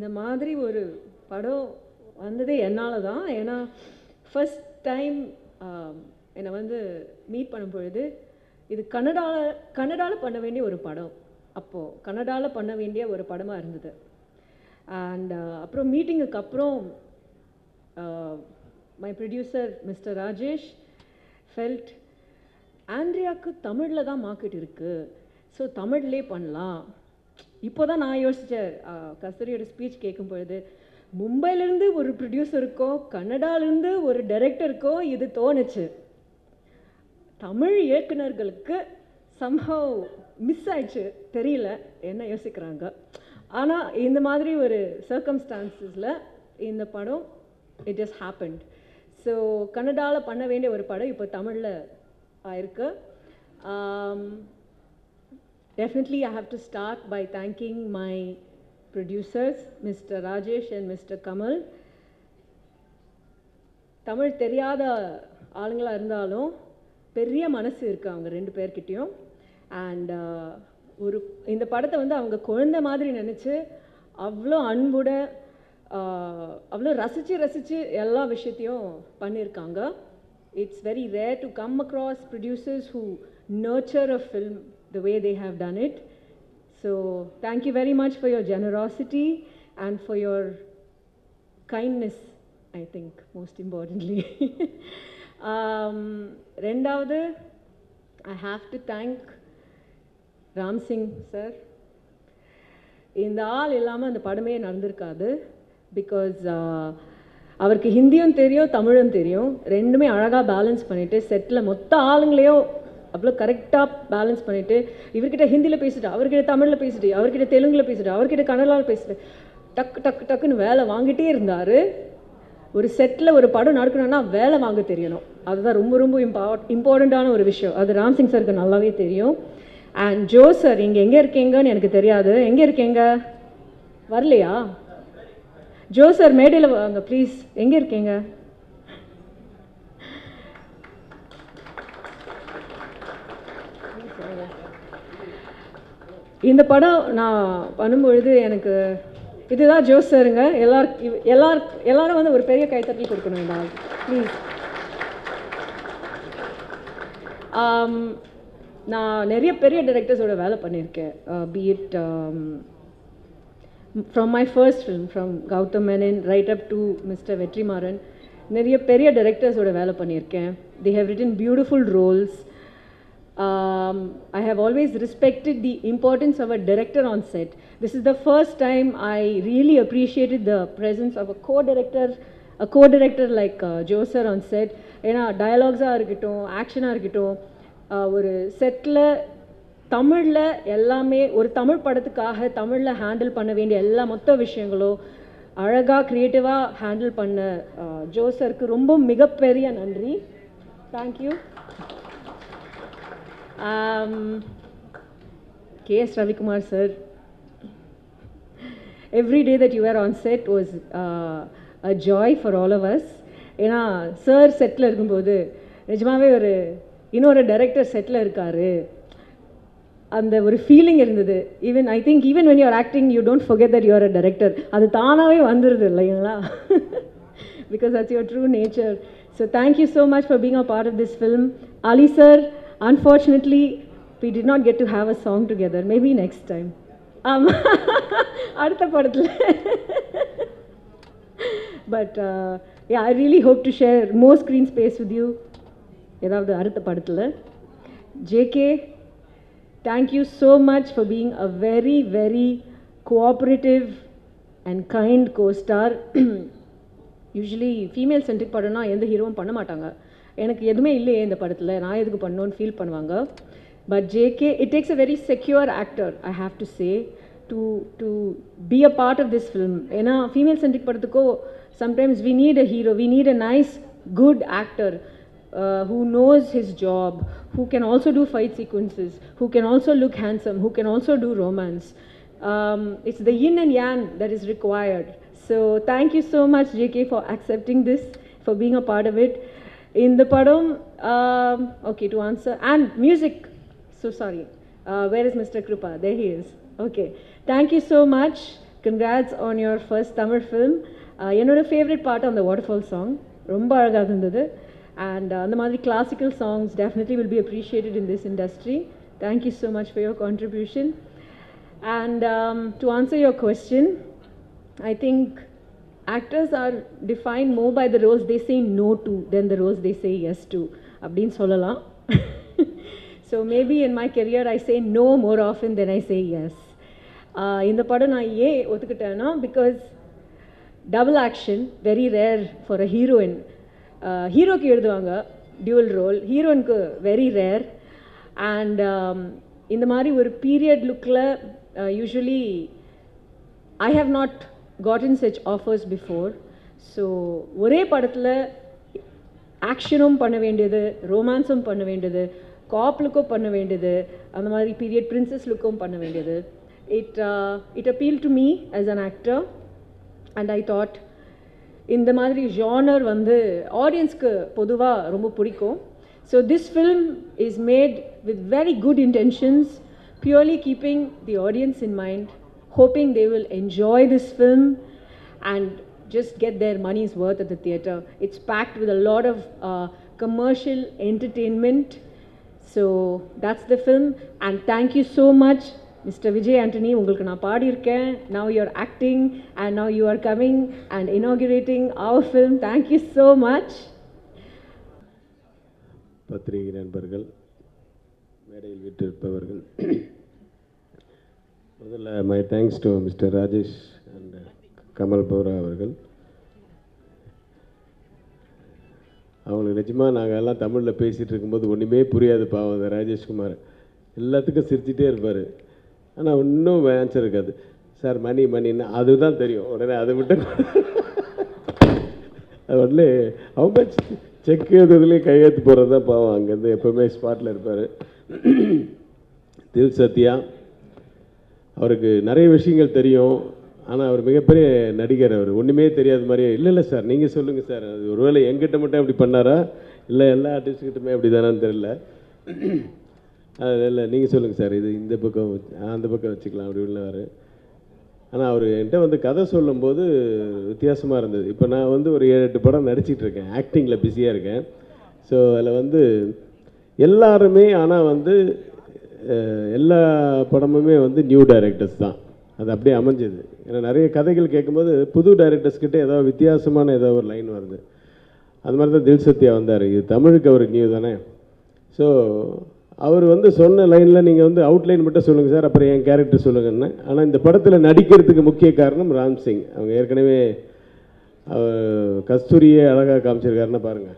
மாதிரி ஒரு படம் வந்ததே என்னால் தான் ஏன்னா ஃபர்ஸ்ட் டைம் என்னை வந்து மீட் பண்ணும் பொழுது இது கன்னடாவில் கன்னடாவில் பண்ண வேண்டிய ஒரு படம் அப்போது கன்னடாவில் பண்ண வேண்டிய ஒரு படமாக இருந்தது அண்ட் அப்புறம் மீட்டிங்குக்கு அப்புறம் my producer mister Rajesh felt ஆண்ட்ரியாவுக்கு தமிழில் தான் மார்க்கெட் இருக்குது ஸோ தமிழ்லே பண்ணலாம் இப்போ தான் நான் யோசித்தேன் கஸ்தூரியோட ஸ்பீச் கேட்கும் பொழுது மும்பையிலேருந்து ஒரு ப்ரொடியூசருக்கோ கன்னடாலேருந்து ஒரு டைரக்டருக்கோ இது தோணுச்சு தமிழ் இயக்குனர்களுக்கு சம்ஹவ் மிஸ் ஆயிடுச்சு தெரியல என்ன யோசிக்கிறாங்க ஆனால் இந்த மாதிரி ஒரு சர்க்கம்ஸ்டான்சஸில் இந்த படம் இட் இஸ் ஹேப்பன்ட் ஸோ கன்னடாவில் பண்ண வேண்டிய ஒரு படம் இப்போ தமிழில் ஆயிருக்கு definitely I have to start by thanking my producers mister Rajesh and mister Kamal Tamil தெரியாத ஆளுங்களாக இருந்தாலும் பெரிய மனசு இருக்குது அவங்க ரெண்டு பேர்கிட்டயும் அண்ட் ஒரு இந்த படத்தை வந்து அவங்க குழந்தை மாதிரி நினச்சி அவ்வளோ அன்புட அவ்வளோ ரசித்து ரசித்து எல்லா விஷயத்தையும் பண்ணியிருக்காங்க it's very rare to come across producers who nurture a film the way they have done it so thank you very much for your generosity and for your kindness I think most importantly ரெண்டாவது I have to thank Ram Singh sir இந்த ஆள் இல்லாமல் அந்த படமே நடந்திருக்காது because அவருக்கு ஹிந்தியும் தெரியும் தமிழும் தெரியும் ரெண்டுமே அழகாக பேலன்ஸ் பண்ணிவிட்டு செட்டில் மொத்த ஆளுங்களையும் அவ்வளோ கரெக்டாக பேலன்ஸ் பண்ணிவிட்டு இவர்கிட்ட ஹிந்தியில் பேசிட்டு அவர்கிட்ட தமிழில் பேசிட்டு அவர்கிட்ட தெலுங்கில் பேசிட்டு அவர்கிட்ட கன்னடாவில் பேசிட்டு டக்கு டக்கு டக்குன்னு வேலை வாங்கிட்டே இருந்தார் ஒரு செட்டில் ஒரு படம் நடக்கணும்னா வேலை வாங்க தெரியணும் அதுதான் ரொம்ப ரொம்ப இம்பார்ட் இம்பார்ட்டண்ட்டான ஒரு விஷயம் அது ராம்சிங் சருக்கு நல்லாவே தெரியும் அண்ட் ஜோ சார் இங்கே எங்கே இருக்கீங்கன்னு எனக்கு தெரியாது எங்கே இருக்கீங்க வரலையா ஜோ சார் மேடையில் வாங்க ப்ளீஸ் எங்கே இருக்கீங்க இந்த படம் நான் பண்ணும்பொழுது எனக்கு இதுதான் ஜோஸ் சாருங்க எல்லார் இவ்- எல்லார் எல்லாரும் வந்து ஒரு பெரிய கைத்தட்டல் கொடுக்கணும் இந்த ஆள் ப்ளீஸ் நான் நிறைய பெரிய டைரக்டர்ஸோட வேலை பண்ணியிருக்கேன் be it from my first film from Gautham Menon right up to mister Vetrimaaran நிறைய பெரிய டைரக்டர்ஸோட வேலை பண்ணியிருக்கேன் they have written beautiful roles um, I have always respected the importance of a director on set. This is the first time I really appreciated the presence of a co-director, a co-director like uh, Joe sir on set. ஏன்னா டயலாக்ஸாக இருக்கட்டும் ஆக்ஷனாக இருக்கட்டும் uh, ஒரு settle தமிழில் எல்லாமே ஒரு தமிழ் படத்துக்காக தமிழில் handle பண்ண வேண்டிய எல்லா மொத்த விஷயங்களும் அழகாக க்ரியேட்டிவாக ஹேண்டில் பண்ண uh, ஜோ சருக்கு ரொம்ப மிகப்பெரிய நன்றி thank you um, K.S. Ravikumar sir, every day that you were on set was uh, a joy for all of us. ஏன்னா சார் செட்டில் இருக்கும்போது நிஜமாவே ஒரு இன்னொரு டைரக்டர் செட்டில் இருக்காரு அந்த ஒரு ஃபீலிங் இருந்தது even I think even when you're acting you don't forget that you are a director அது தானாகவே வந்துடுது இல்லைங்களா because that's your true nature. So thank you so much for being a part of this film. Ali sir, unfortunately, we did not get to have a song together. Maybe next time. Um, அடுத்த படத்தில் but yeah I really hope to share more screen space with you ஏதாவது அடுத்த படத்தில் JK thank you so much for being a very very cooperative and kind co-star usually female centric படம்னா எந்த ஹீரோவும் பண்ண மாட்டாங்க எனக்கு எதுவுமே இல்லையே இந்த படத்தில் நான் எதுக்கு பண்ணணும்னு ஃபீல் பண்ணுவாங்க but JK it takes a very secure actor I have to say to to be a part of this film ஏன்னா ஃபீமேல் சென்ட்ரிக் படத்துக்கோ sometimes we need a hero we need a nice good actor uh, who knows his job, who can also do fight sequences, who can also look handsome, who can also do romance. Um, it's the yin and yang that is required. So thank you so much, JK, for accepting this, for being a part of it. In the padam, um, okay, to answer, and music. So sorry. Uh, where is Mr. Krupa? There he is. Okay. Thank you so much congrats on your first Tamil film என்னோட favourite part அந்த waterfall song ரொம்ப அழகாக இருந்தது and அந்த மாதிரி classical songs definitely will be appreciated in this industry thank you so much for your contribution and to answer your question I think actors are defined more by the roles they say no to than the roles they say yes to. அப்படின்னு சொல்லலாம் so maybe in my career I say no more often than I say yes இந்த படம் நான் ஏன் ஒத்துக்கிட்டேன்னா because double action very rare for a heroine ஹீரோக்கு எழுதுவாங்க dual role ஹீரோயினுக்கு வெரி ரேர் அண்ட் இந்த மாதிரி ஒரு பீரியட் லுக்கில் usually I have not gotten such offers before so ஒரே படத்தில் ஆக்ஷனும் பண்ண வேண்டியது ரொமான்ஸும் பண்ண வேண்டியது காப் லுக்கும் பண்ண வேண்டியது அந்த மாதிரி பீரியட் பிரின்சஸ் லுக்கும் பண்ண வேண்டியது it it appeal to me as an actor and I thought இந்த மாதிரி ஜானர் வந்து ஆடியன்ஸ்க்கு பொதுவாக ரொம்ப பிடிக்கும் so this film is made with very good intentions purely keeping the audience in mind hoping they will enjoy this film and just get their money's worth at the theatre. It's packed with a lot of uh, commercial entertainment. So that's the film. And thank you so much, Mr. Vijay Antony. உங்களுக்கு நான் பாடியிருக்கேன் now you're acting and now you are coming and inaugurating our film. Thank you so much. பத்திரிகை நண்பர்கள் மேடையில் விட்டிருப்பவர்கள் முதல்ல my thanks to mister Rajesh and Kamal Bora அவர்கள் அவங்களுக்கு நிஜமாக நாங்கள் எல்லாம் தமிழில் பேசிகிட்டு இருக்கும்போது ஒன்றுமே புரியாது பாவம் அந்த ராஜேஷ்குமார் எல்லாத்துக்கும் சிரிச்சிட்டே இருப்பார் ஆனால் இன்னும் ஆன்சர் இருக்காது சார் மணி மணின்னா அதுதான் தெரியும் உடனே அதை விட்டு அது உடனே அவங்க செக் எழுதுறதுலேயும் கையெழுத்து போகிறது தான் பாவம் அங்கேருந்து எப்போவுமே ஸ்பாட்டில் இருப்பார் தில் சத்யா அவருக்கு நிறைய விஷயங்கள் தெரியும் ஆனால் அவர் மிகப்பெரிய நடிகர் அவர் ஒன்றுமே தெரியாத மாதிரியே இல்லை இல்லை சார் நீங்கள் சொல்லுங்கள் சார் அது ஒருவேளை எங்கிட்ட மட்டும் அப்படி பண்ணாரா இல்லை எல்லா ஆர்டிஸ்ட்கிட்டுமே அப்படி தானான்னு தெரியல அது இல்லை நீங்கள் சொல்லுங்கள் சார் இது இந்த பக்கம் வச்சு- ஆ, அந்த பக்கம் வச்சுக்கலாம் அப்படி உள்ளவார் ஆனால் அவர் என்கிட்ட வந்து கதை சொல்லும்போது வித்தியாசமாக இருந்தது இப்போ நான் வந்து ஒரு ஏழு எட்டு படம் நடிச்சிட்டு இருக்கேன் ஆக்டிங்கில் பிஸியாக இருக்கேன் ஸோ அதில் வந்து எல்லாருமே ஆனால் வந்து அஹ், எல்லா படமுமே வந்து நியூ டைரக்டர்ஸ் தான் அது அப்படியே அமைஞ்சது ஏன்னா நிறைய கதைகள் கேட்கும்போது புது டைரக்டர்ஸ் கிட்ட ஏதோ வித்தியாசமான ஏதோ ஒரு லைன் வருது அது மாதிரி தான் தில் சத்யா வந்தார் இது தமிழுக்கு அவர் நியூ தானே ஸோ அவர் வந்து சொன்ன லைனில் நீங்கள் வந்து அவுட்லைன் மட்டும் சொல்லுங்கள் சார் அப்புறம் என் கேரக்டர் சொல்லுங்கன்னு ஆனால் இந்த படத்தில் நடிக்கிறதுக்கு முக்கிய காரணம் ராம் சிங் அவங்க ஏற்கனவே அவர் கஸ்தூரியே அழகாக காமிச்சிருக்காருன்னு பாருங்கள்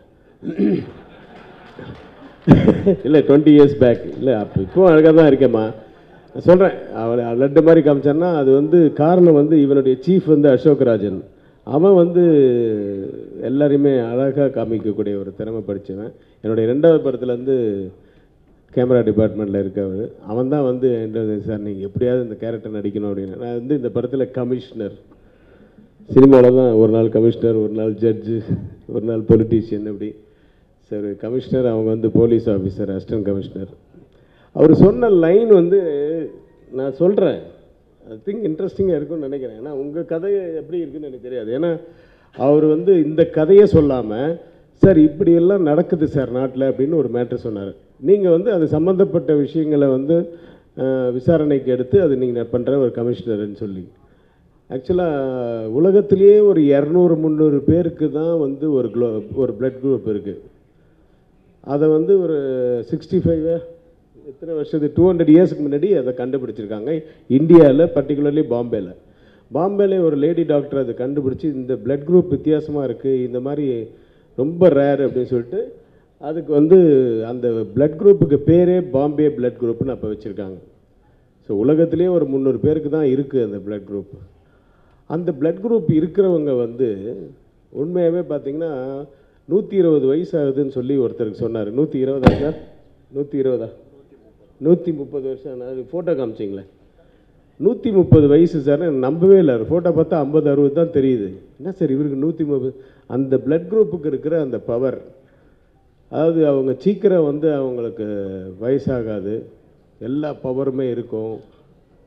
இல்லை டுவெண்ட்டி இயர்ஸ் பேக் இல்லை அப்போ இப்போவும் அழகாக தான் இருக்கேம்மா நான் சொல்கிறேன் அவளை லட்டு மாதிரி காமிச்சான்னா அது வந்து காரணம் வந்து இவனுடைய சீஃப் வந்து அசோக் ராஜன் அவன் வந்து எல்லாரையுமே அழகாக காமிக்கக்கூடிய ஒரு திறமை படித்தவன் என்னுடைய ரெண்டாவது படத்துல வந்து கேமரா டிபார்ட்மெண்ட்டில் இருக்கவர் அவன் தான் வந்து என்கிட்ட வந்து, சார் நீங்கள் எப்படியாவது இந்த கேரக்டர் நடிக்கணும் அப்படின்னு நான் வந்து இந்த படத்தில் கமிஷனர் சினிமாவில் தான் ஒரு நாள் கமிஷனர் ஒரு நாள் ஜட்ஜு ஒரு நாள் பொலிட்டீஷியன் அப்படி சரி கமிஷனர் அவங்க வந்து போலீஸ் ஆஃபீஸர் அசிஸ்டன்ட் கமிஷனர் அவர் சொன்ன லைன் வந்து நான் சொல்கிறேன் ஐ திங்க் இன்ட்ரெஸ்டிங்காக இருக்கும்னு நினைக்கிறேன் ஏன்னா உங்கள் கதை எப்படி இருக்குன்னு எனக்கு தெரியாது ஏன்னா அவர் வந்து இந்த கதையை சொல்லாமல் சார் இப்படியெல்லாம் நடக்குது சார் நாட்டில் அப்படின்னு ஒரு மேட்ரு சொன்னார் நீங்கள் வந்து அது சம்மந்தப்பட்ட விஷயங்களை வந்து அஹ், விசாரணைக்கு எடுத்து அது நீங்கள் பண்ணுற ஒரு கமிஷனர்னு சொல்லி ஆக்சுவலாக உலகத்திலேயே ஒரு இரநூறு முந்நூறு பேருக்கு தான் வந்து ஒரு க்ளோ ஒரு பிளட் குரூப் இருக்குது அதை வந்து ஒரு சிக்ஸ்டி ஃபைவ் எத்தனை வருஷத்து டூ ஹண்ட்ரட் இயர்ஸ்க்கு முன்னாடி அதை கண்டுபிடிச்சிருக்காங்க இந்தியாவில் பர்டிகுலர்லி பாம்பேல பாம்பேல ஒரு லேடி டாக்டர் அதை கண்டுபிடிச்சி இந்த பிளட் குரூப் வித்தியாசமாக இருக்குது இந்த மாதிரி ரொம்ப ரேர் அப்படின்னு சொல்லிட்டு அதுக்கு வந்து அந்த பிளட் குரூப்புக்கு பேரே பாம்பே பிளட் குரூப்னு அப்போ வச்சுருக்காங்க ஸோ உலகத்திலேயே ஒரு முந்நூறு பேருக்கு தான் இருக்குது அந்த பிளட் குரூப் அந்த பிளட் குரூப் இருக்கிறவங்க வந்து உண்மையாகவே பார்த்தீங்கன்னா நூற்றி இருபது வயசு ஆகுதுன்னு சொல்லி ஒருத்தருக்கு சொன்னார் நூற்றி இருபதா சார் நூற்றி இருபதா நூற்றி முப்பது வருஷம் அது ஃபோட்டோ காமிச்சிங்களே நூற்றி முப்பது வயசு சார் எனக்கு நம்பவே இல்லை ஃபோட்டோ பார்த்தா ஐம்பது அறுபது தான் தெரியுது என்ன சார் இவருக்கு நூற்றி முப்பது அந்த பிளட் குரூப்புக்கு இருக்கிற அந்த பவர் அதாவது அவங்க சீக்கிரம் வந்து அவங்களுக்கு வயசாகாது எல்லா பவருமே இருக்கும்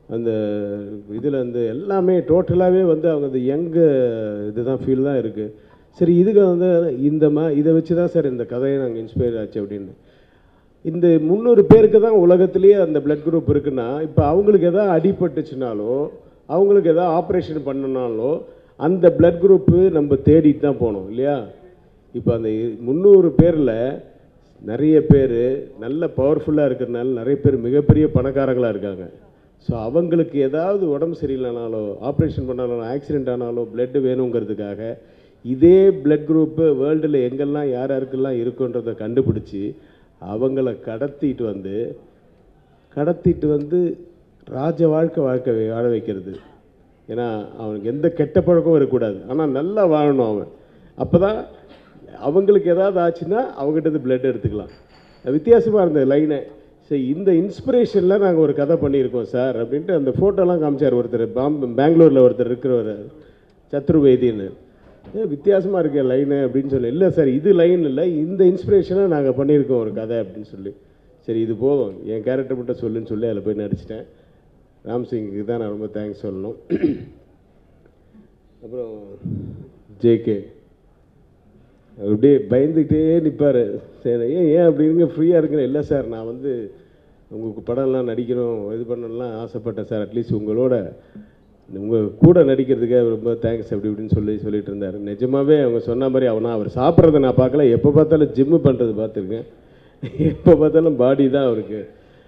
அந்த இதில் வந்து எல்லாமே டோட்டலாகவே வந்து அவங்க அந்த யங்கு இதுதான் ஃபீல் தான் இருக்குது சரி இதுக்கு வந்து இந்த மா இதை வச்சு தான் சார் இந்த கதையை நாங்கள் இன்ஸ்பயர் ஆச்சு அப்படின்னு இந்த முந்நூறு பேருக்கு தான் உலகத்திலேயே அந்த பிளட் குரூப் இருக்குன்னா இப்போ அவங்களுக்கு எதாவது அடிபட்டுச்சுனாலோ அவங்களுக்கு எதாவது ஆப்ரேஷன் பண்ணனாலோ அந்த பிளட் குரூப்பு நம்ம தேடிட்டு தான் போகணும் இல்லையா இப்போ அந்த முந்நூறு பேரில் நிறைய பேர் நல்ல பவர்ஃபுல்லாக இருக்கிறதுனால நிறைய பேர் மிகப்பெரிய பணக்காரங்களாக இருக்காங்க ஸோ அவங்களுக்கு ஏதாவது உடம்பு சரியில்லைனாலோ ஆப்ரேஷன் பண்ணாலும் ஆக்சிடென்ட் ஆனாலோ பிளட்டு வேணுங்கிறதுக்காக இதே பிளட் குரூப்பு வேர்ல்டில் எங்கெல்லாம் யார் யாருக்கெல்லாம் இருக்குன்றதை கண்டுபிடிச்சி அவங்கள கடத்திட்டு வந்து கடத்திட்டு வந்து ராஜ வாழ்க்கை வாழ்க்கை வாழ வைக்கிறது ஏன்னா அவனுக்கு எந்த கெட்ட பழக்கமும் இருக்கக்கூடாது ஆனால் நல்லா வாழணும் அவன் அப்போ தான் அவங்களுக்கு ஏதாவது ஆச்சுன்னா அவங்ககிட்ட பிளட் எடுத்துக்கலாம் வித்தியாசமாக இருந்த லைனை சரி இந்த இன்ஸ்பிரேஷனில் நாங்கள் ஒரு கதை பண்ணியிருக்கோம் சார் அப்படின்ட்டு அந்த ஃபோட்டோலாம் காமிச்சார் ஒருத்தர் பாம் பெங்களூரில் ஒருத்தர் இருக்கிறவர் சத்ருவேதின்னு ஏ வித்தியாசமாக இருக்க லைனு அப்படின்னு சொல்லி இல்லை சார் இது லைன் இல்லை இந்த இன்ஸ்பிரேஷனை நாங்கள் பண்ணியிருக்கோம் ஒரு கதை அப்படின்னு சொல்லி சரி இது போதும் என் கேரக்டர் மட்டும் சொல்லுன்னு சொல்லி அதில் போய் நடிச்சிட்டேன் ராம்சிங்க்கு தான் நான் ரொம்ப தேங்க்ஸ் சொல்லணும் அப்புறம் ஜேகே அவர் அப்படியே பயந்துக்கிட்டே நிற்பார் சரி ஏன் ஏன் அப்படிங்க ஃப்ரீயாக இருக்கிறேன் இல்லை சார் நான் வந்து உங்களுக்கு படம்லாம் நடிக்கணும் இது பண்ணலாம் ஆசைப்பட்டேன் சார் அட்லீஸ்ட் உங்களோட உங்கள் கூட நடிக்கிறதுக்கு ரொம்ப தேங்க்ஸ் அப்படி இப்படின்னு சொல்லி சொல்லிட்டு இருந்தார் நிஜமாவே அவங்க சொன்ன மாதிரி அவனா அவர் சாப்பிட்றத நான் பார்க்கல எப்போ பார்த்தாலும் ஜிம்மு பண்ணுறது பார்த்துருக்கேன் எப்போ பார்த்தாலும் பாடி தான் அவருக்கு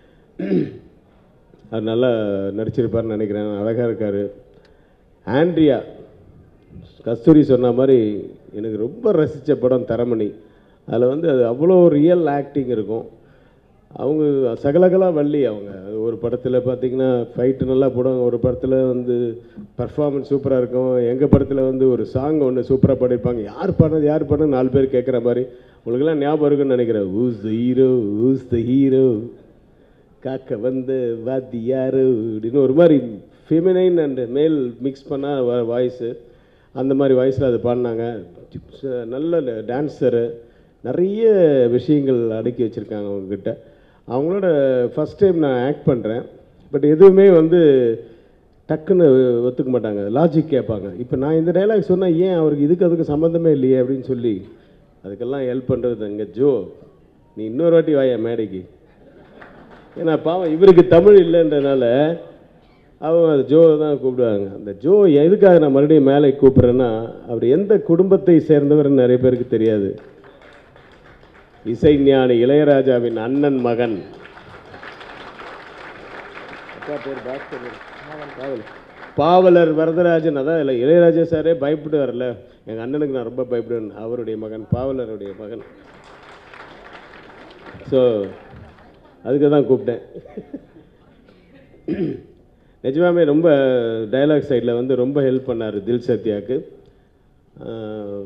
அவர் நல்லா நடிச்சிருப்பார்னு நினைக்கிறேன் அழகாக இருக்கார் ஆண்ட்ரியா கஸ்தூரி சொன்ன மாதிரி எனக்கு ரொம்ப ரசித்த படம் தரமணி அதில் வந்து அது அவ்வளோ ரியல் ஆக்டிங் இருக்கும் அவங்க சகலகலா வள்ளி அவங்க அது ஒரு படத்தில் பார்த்தீங்கன்னா ஃபைட்டு நல்லா போடுவாங்க ஒரு படத்தில் வந்து பர்ஃபார்மன்ஸ் சூப்பராக இருக்கும் எங்கள் படத்தில் வந்து ஒரு சாங் ஒன்று சூப்பராக பாடிருப்பாங்க யார் பாடுறது யார் பாடுறது நாலு பேர் கேட்குற மாதிரி உங்களுக்கெல்லாம் ஞாபகம் இருக்குன்னு நினைக்கிறேன் ஊஸ் த ஹீரோ ஊஸ் த ஹீரோ காக்க வந்து வாத்தியாரு அப்படின்னு ஒரு மாதிரி ஃபெமினைன் அண்ட் மேல் மிக்ஸ் பண்ணால் வாய்ஸு அந்த மாதிரி வாய்ஸில் அது பாடினாங்க நல்ல டான்ஸரு நிறைய விஷயங்கள் அடக்கி வச்சுருக்காங்க அவங்கக்கிட்ட அவங்களோட ஃபஸ்ட் டைம் நான் ஆக்ட் பண்ணுறேன் பட் எதுவுமே வந்து டக்குன்னு ஒத்துக்க மாட்டாங்க லாஜிக் கேட்பாங்க இப்போ நான் இந்த டைலாக் சொன்னால் ஏன் அவருக்கு இதுக்கு அதுக்கு சம்மந்தமே இல்லையே அப்படின்னு சொல்லி அதுக்கெல்லாம் ஹெல்ப் பண்ணுறது அங்கே ஜோ நீ இன்னொரு வாட்டி வாயா மேடைக்கு ஏன்னா பாவம் இவருக்கு தமிழ் இல்லைன்றனால அவங்க ஜோ தான் கூப்பிடுவாங்க அந்த ஜோ எதுக்காக நான் மறுபடியும் மேலே கூப்பிட்றேன்னா அவர் எந்த குடும்பத்தை சேர்ந்தவர்னு நிறைய பேருக்கு தெரியாது இசைஞானி இளையராஜாவின் அண்ணன் மகன் அப்பா பேர் பாஸ்கர் பாவலர். பாவலர் வரதராஜன் அதான் இல்லை இளையராஜா சாரே பயப்பட்டு வரல எங்கள் அண்ணனுக்கு நான் ரொம்ப பயப்படுவேன் அவருடைய மகன் பாவலருடைய மகன் ஸோ அதுக்கு தான் கூப்பிட்டேன் நிஜமாவே ரொம்ப டயலாக் சைடில் வந்து ரொம்ப ஹெல்ப் பண்ணார் தில் சத்யாவுக்கு ஆஹ்,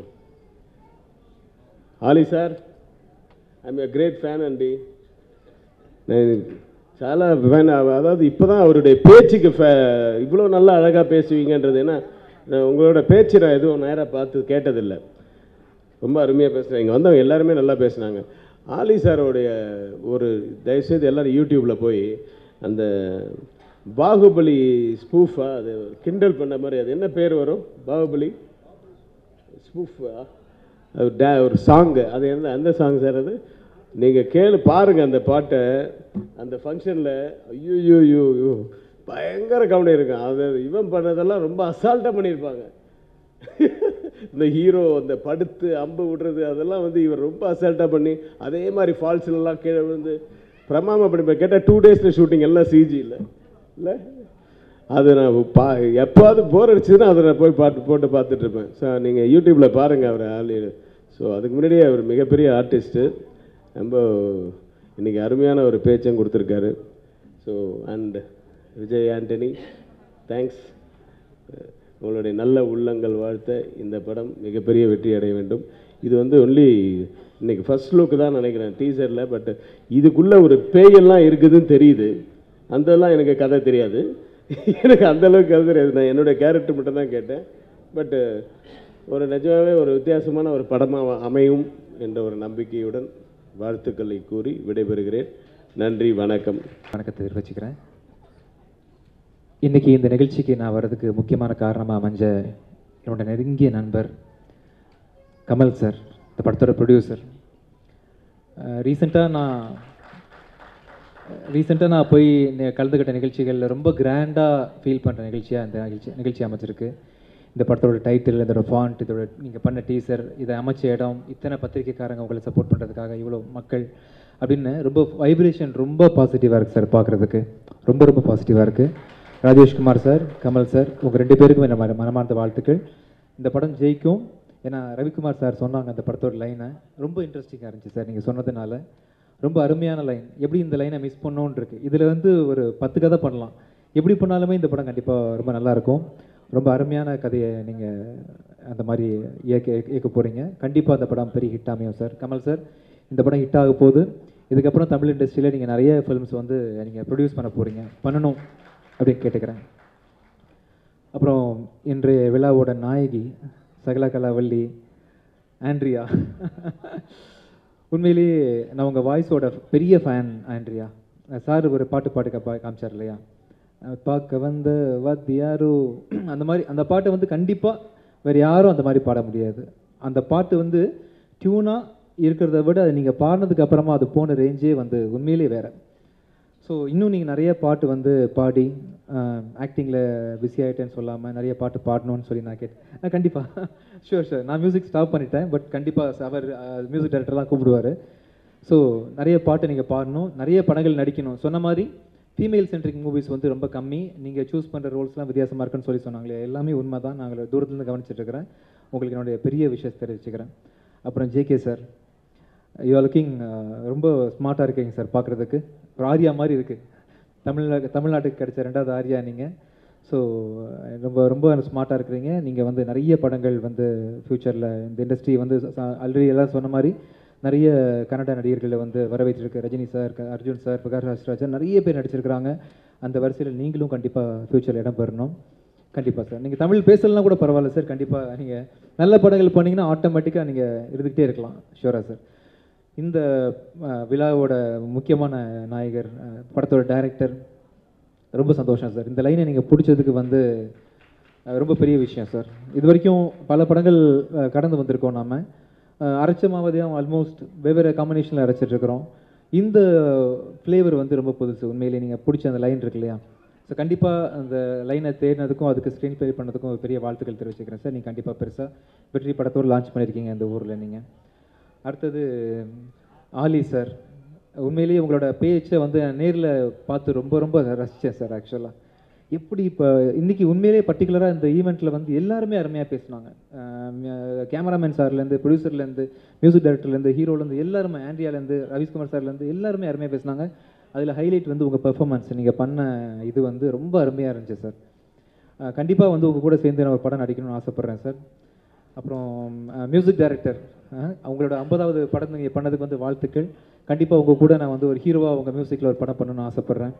Ali sir I'm a great fan అండి నేను చాలా ஃபேன் அதாவது இப்போ தான் அவருடைய பேச்சுக்கு ஃபே இவ்வளோ நல்லா அழகாக பேசுவீங்கன்றது ஏன்னா நான் உங்களோட பேச்சு நான் எதுவும் நேராக பார்த்து கேட்டதில்லை ரொம்ப அருமையாக பேசுகிறேன் இங்கே வந்தவங்க எல்லாருமே நல்லா பேசுனாங்க ஆலி சாரோடைய ஒரு தயவுசெய்து எல்லாரும் யூடியூப்பில் போய் அந்த பாகுபலி ஸ்பூஃபா அது கிண்டல் பண்ண மாதிரி அது என்ன பேர் வரும் பாகுபலி ஸ்பூஃபா அது டே ஒரு சாங்கு அது என்ன அந்த சாங் சார் அது நீங்கள் கேளு பாருங்கள் அந்த பாட்டை அந்த ஃபங்க்ஷனில் ஐயோ ஐயோ ஐயோ பயங்கர கவனம் இருக்கும் அது இவன் பண்ணதெல்லாம் ரொம்ப அசால்ட்டாக பண்ணியிருப்பாங்க இந்த ஹீரோ அந்த படுத்து அம்பு விடுறது அதெல்லாம் வந்து இவர் ரொம்ப அசால்ட்டாக பண்ணி அதே மாதிரி ஃபால்ஸ்லலாம் கீழே விழுந்து பிரமாம பண்ணி கேட்டால் டூ டேஸில் ஷூட்டிங் எல்லாம் சிஜி இல்லை இல்லை அது நான் பா எப்போது போர் அடிச்சதுன்னா அதை நான் போய் பாட்டு போட்டு பார்த்துட்டு இருப்பேன் ஸோ நீங்கள் யூடியூப்பில் பாருங்கள் அவர் ஆளு ஸோ அதுக்கு முன்னாடியே அவர் மிகப்பெரிய ஆர்டிஸ்ட்டு ரொம்ப இன்னைக்கு அருமையான ஒரு பேச்சும் கொடுத்துருக்காரு so and Vijay Antony thanks உங்களுடைய நல்ல உள்ளங்கள் வாழ்த்த இந்த படம் மிகப்பெரிய வெற்றி அடைய வேண்டும் இது வந்து ஒன்லி இன்னைக்கு ஃபர்ஸ்ட் லுக் தான் நினைக்கிறேன் டீசரில் பட் இதுக்குள்ளே ஒரு பேயெல்லாம் இருக்குதுன்னு தெரியுது அதெல்லாம் எனக்கு கதை தெரியாது எனக்கு அந்த அளவுக்கு கதை தெரியாது நான் என்னுடைய கேரக்டர் மட்டும் தான் கேட்டேன் பட்டு ஒரு நிஜமாவே ஒரு வித்தியாசமான ஒரு படமாக அமையும் என்ற ஒரு நம்பிக்கையுடன் வாழ்த்துக்களை கூறி விடைபெறுகிறேன் நன்றி வணக்கம் வணக்கத்தை தெரிவிச்சுக்கிறேன் இன்னைக்கு இந்த நிகழ்ச்சிக்கு நான் வர்றதுக்கு முக்கியமான காரணமாக அமைஞ்ச என்னோட நெருங்கிய நண்பர் கமல் சார் இந்த படத்தோட ப்ரொடியூசர் ரீசெண்டாக நான் ரீசெண்டாக நான் போய் நெ- கலந்துக்கிட்ட நிகழ்ச்சிகளில் ரொம்ப கிராண்டாக ஃபீல் பண்ணுற நிகழ்ச்சியாக இந்த நிகழ்ச்சி நிகழ்ச்சி அமைச்சிருக்கு இந்த படத்தோட டைட்டில் இதோட ஃபாண்ட் இதோட நீங்கள் பண்ண டீசர் இதை அமைச்ச இடம் இத்தனை பத்திரிக்கைக்காரங்க உங்களை சப்போர்ட் பண்ணுறதுக்காக இவ்வளோ மக்கள் அப்படின்னு ரொம்ப வைப்ரேஷன் ரொம்ப பாசிட்டிவாக இருக்குது சார் பார்க்குறதுக்கு ரொம்ப ரொம்ப பாசிட்டிவாக இருக்குது ராஜேஷ்குமார் சார் கமல் சார் உங்கள் ரெண்டு பேருக்கும் என்ன மனமார்ந்த வாழ்த்துக்கள் இந்த படம் ஜெயிக்கும் ஏன்னா ரவிக்குமார் சார் சொன்னாங்க அந்த படத்தோட லைனை ரொம்ப இன்ட்ரெஸ்டிங்காக இருந்துச்சு சார் நீங்கள் சொன்னதுனால ரொம்ப அருமையான லைன் எப்படி இந்த லைனை மிஸ் பண்ணோன்னு இருக்கு இதில் வந்து ஒரு பத்து கதை பண்ணலாம் எப்படி பண்ணாலுமே இந்த படம் கண்டிப்பாக ரொம்ப நல்லா இருக்கும் ரொம்ப அருமையான கதையை நீங்கள் அந்த மாதிரி இயக்க இயக்க போகிறீங்க கண்டிப்பாக அந்த படம் பெரிய ஹிட் அமையும் சார் கமல் சார் இந்த படம் ஹிட் ஆக போகுது இதுக்கப்புறம் தமிழ் இண்டஸ்ட்ரியில் நீங்கள் நிறைய ஃபிலிம்ஸ் வந்து நீங்கள் ப்ரொடியூஸ் பண்ண போகிறீங்க பண்ணணும் அப்படின்னு கேட்டுக்கிறேன் அப்புறம் இன்றைய விழாவோட நாயகி சகல கலாவல்லி ஆண்ட்ரியா உண்மையிலேயே நான் உங்கள் வாய்ஸோட பெரிய ஃபேன் ஆண்ட்ரியா சார் ஒரு பாட்டு பாட்டு கா காமிச்சார் இல்லையா அஹ் பார்க்க வந்த வாத்தியாரோ அந்த மாதிரி அந்த பாட்டை வந்து கண்டிப்பாக வேறு யாரும் அந்த மாதிரி பாட முடியாது அந்த பாட்டு வந்து டியூனாக இருக்கிறத விட அது நீங்கள் பாடினதுக்கு அப்புறமா அது போன ரேஞ்சே வந்து உண்மையிலேயே வேறு ஸோ இன்னும் நீங்கள் நிறைய பாட்டு வந்து பாடி ஆக்டிங்கில் பிஸி ஆகிட்டேன்னு சொல்லாமல் நிறைய பாட்டு பாடணும்னு சொல்லி நான் கேட்டேன் கண்டிப்பாக ஷூர் ஷூர் நான் மியூசிக் ஸ்டாப் பண்ணிட்டேன் பட் கண்டிப்பாக அவர் மியூசிக் டைரக்டர்லாம் கூப்பிடுவார் ஸோ நிறைய பாட்டு நீங்கள் பாடணும் நிறைய படங்கள் நடிக்கணும் சொன்ன மாதிரி ஃபீமேல் சென்ட்ரிக் மூவிஸ் வந்து ரொம்ப கம்மி நீங்கள் சூஸ் பண்ணுற ரோல்ஸ்லாம் வித்தியாசமாக இருக்குன்னு சொல்லி சொன்னாங்களே எல்லாமே உண்மை தான் நாங்கள் தூரத்துலேருந்து கவனிச்சிட்டு இருக்கிறேன் உங்களுக்கு என்னுடைய பெரிய விஷயத்தை தெரிவிச்சுக்கிறேன் அப்புறம் JK sir you are looking ரொம்ப ஸ்மார்ட்டாக இருக்கீங்க சார் பார்க்குறதுக்கு ஒரு ஆரியா மாதிரி இருக்குது தமிழ்நாடு தமிழ்நாட்டுக்கு கிடைச்ச ரெண்டாவது ஆரியா நீங்கள் ஸோ ரொம்ப ரொம்ப ஸ்மார்ட்டாக இருக்கிறீங்க நீங்கள் வந்து நிறைய படங்கள் வந்து ஃப்யூச்சரில் இந்த இண்டஸ்ட்ரி வந்து ஆல்ரெடி எல்லாம் சொன்ன மாதிரி நிறைய கன்னட நடிகர்களை வந்து வர வச்சிருக்கு ரஜினி சார் க- அர்ஜுன் சார் பிரகாஷ் ராஜன் நிறைய பேர் நடிச்சிருக்கிறாங்க அந்த வரிசையில் நீங்களும் கண்டிப்பாக ஃப்யூச்சரில் இடம் பெறணும் கண்டிப்பாக சார் நீங்கள் தமிழ் பேசலாம் கூட பரவாயில்ல சார் கண்டிப்பாக நீங்கள் நல்ல படங்கள் பண்ணீங்கன்னா ஆட்டோமேட்டிக்காக நீங்கள் இருந்துக்கிட்டே இருக்கலாம் ஷூரா சார் இந்த அஹ், விழாவோட முக்கியமான நாயகர் அஹ், படத்தோட டைரக்டர் ரொம்ப சந்தோஷம் சார் இந்த லைனை நீங்கள் பிடிச்சதுக்கு வந்து அஹ், ரொம்ப பெரிய விஷயம் சார் இது வரைக்கும் பல படங்கள் அஹ், கடந்து வந்திருக்கோம் நாம அஹ், அரைச்ச மாவதியம் ஆல்மோஸ்ட் வெவ்வேறு காம்பினேஷனில் அரைச்சிட்டு இருக்கிறோம் இந்த ஃப்ளேவர் வந்து ரொம்ப புதுசு உண்மையிலேயே நீங்கள் பிடிச்ச அந்த லைன் இருக்கு இல்லையா ஸோ கண்டிப்பாக அந்த லைனை தேடினதுக்கும் அதுக்கு ஸ்க்ரீன் ப்ளே பண்ணதுக்கும் ஒரு பெரிய வாழ்த்துக்கள் தெரிவிச்சுக்கிறேன் சார் நீங்கள் கண்டிப்பாக பெருசாக வெற்றி படத்தோடு லான்ச் பண்ணியிருக்கீங்க இந்த ஊரில் நீங்கள் அடுத்தது ஆலி சார் உண்மையிலேயே உங்களோட பேச்சை வந்து நேரில் பார்த்து ரொம்ப ரொம்ப ரசித்தேன் சார் ஆக்சுவலாக எப்படி இப்போ இன்னைக்கு உண்மையிலேயே பர்டிகுலராக இந்த ஈவெண்ட்டில் வந்து எல்லாருமே அருமையாக பேசினாங்க கேமராமேன் சார்லேருந்து ப்ரொடியூசர்லேருந்து மியூசிக் டைரக்டர்லேருந்து ஹீரோலேருந்து எல்லாருமே ஆண்ட்ரியாலேருந்து ரவிஸ்குமார் சார்லேருந்து எல்லாருமே அருமையாக பேசினாங்க அதில் ஹைலைட் வந்து உங்கள் பெர்ஃபார்மன்ஸ் நீங்கள் பண்ண இது வந்து ரொம்ப அருமையாக இருந்துச்சு சார் கண்டிப்பாக வந்து உங்கள் கூட சேர்ந்து நான் ஒரு படம் நடிக்கணும்னு ஆசைப்பட்றேன் சார் அப்புறம் மியூசிக் டைரக்டர் அவங்களோட ஐம்பதாவது படம் நீங்கள் பண்ணதுக்கு வந்து வாழ்த்துக்கள் கண்டிப்பாக உங்கள் கூட நான் வந்து ஒரு ஹீரோவாக உங்கள் மியூசிக்கில் ஒரு படம் பண்ணணும்னு ஆசைப்பட்றேன்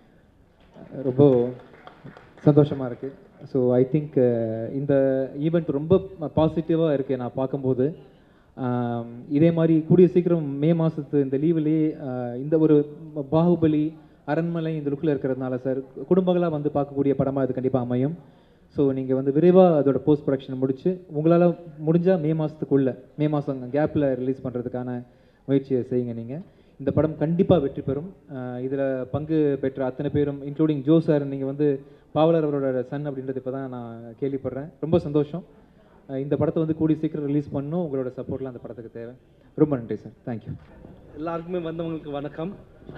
ரொம்ப சந்தோஷமாக இருக்குது ஸோ ஐ திங்க் இந்த ஈவெண்ட் ரொம்ப பாசிட்டிவாக இருக்குது நான் பார்க்கும்போது ஆம், இதே மாதிரி கூடிய சீக்கிரம் மே மாதத்து இந்த லீவுலேயே இந்த ஒரு பாகுபலி அரண்மனை இந்த லுக்கில் இருக்கிறதுனால சார் குடும்பங்களாக வந்து பார்க்கக்கூடிய படமாக இது கண்டிப்பாக அமையும் ஸோ நீங்கள் வந்து விரைவாக அதோட போஸ்ட் ப்ரொடக்ஷன் முடிச்சு உங்களால் முடிஞ்சால் மே மாதத்துக்குள்ளே மே மாதம் கேப்பில் ரிலீஸ் பண்ணுறதுக்கான முயற்சியை செய்யுங்க நீங்கள் இந்த படம் கண்டிப்பாக வெற்றி பெறும் இதில் பங்கு பெற்ற அத்தனை பேரும் இன்க்ளூடிங் ஜோ சார் நீங்கள் வந்து பாவலர் அவரோட சன் அப்படின்றது இப்போ தான் நான் கேள்விப்படுறேன் ரொம்ப சந்தோஷம் அஹ் இந்த படத்தை வந்து கூடி சீக்கிரம் ரிலீஸ் பண்ணணும் உங்களோட சப்போர்ட்லாம் அந்த படத்துக்கு தேவை ரொம்ப நன்றி சார் தேங்க்யூ எல்லாருக்குமே வந்தவங்களுக்கு வணக்கம்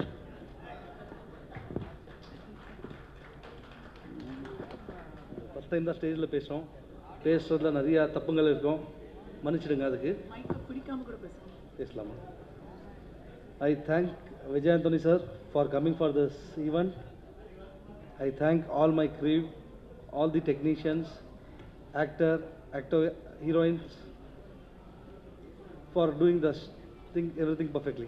ஃபஸ்ட் டைம் தான் ஸ்டேஜில் பேசுகிறோம் பேசுறதுல நிறைய தப்புங்கள் இருக்கும் மன்னிச்சிடுங்க அதுக்கு பேசலாமா I thank Vijay Antony sir for coming for this event I thank all my crew all the technicians actor actor heroines for doing this thing, everything perfectly.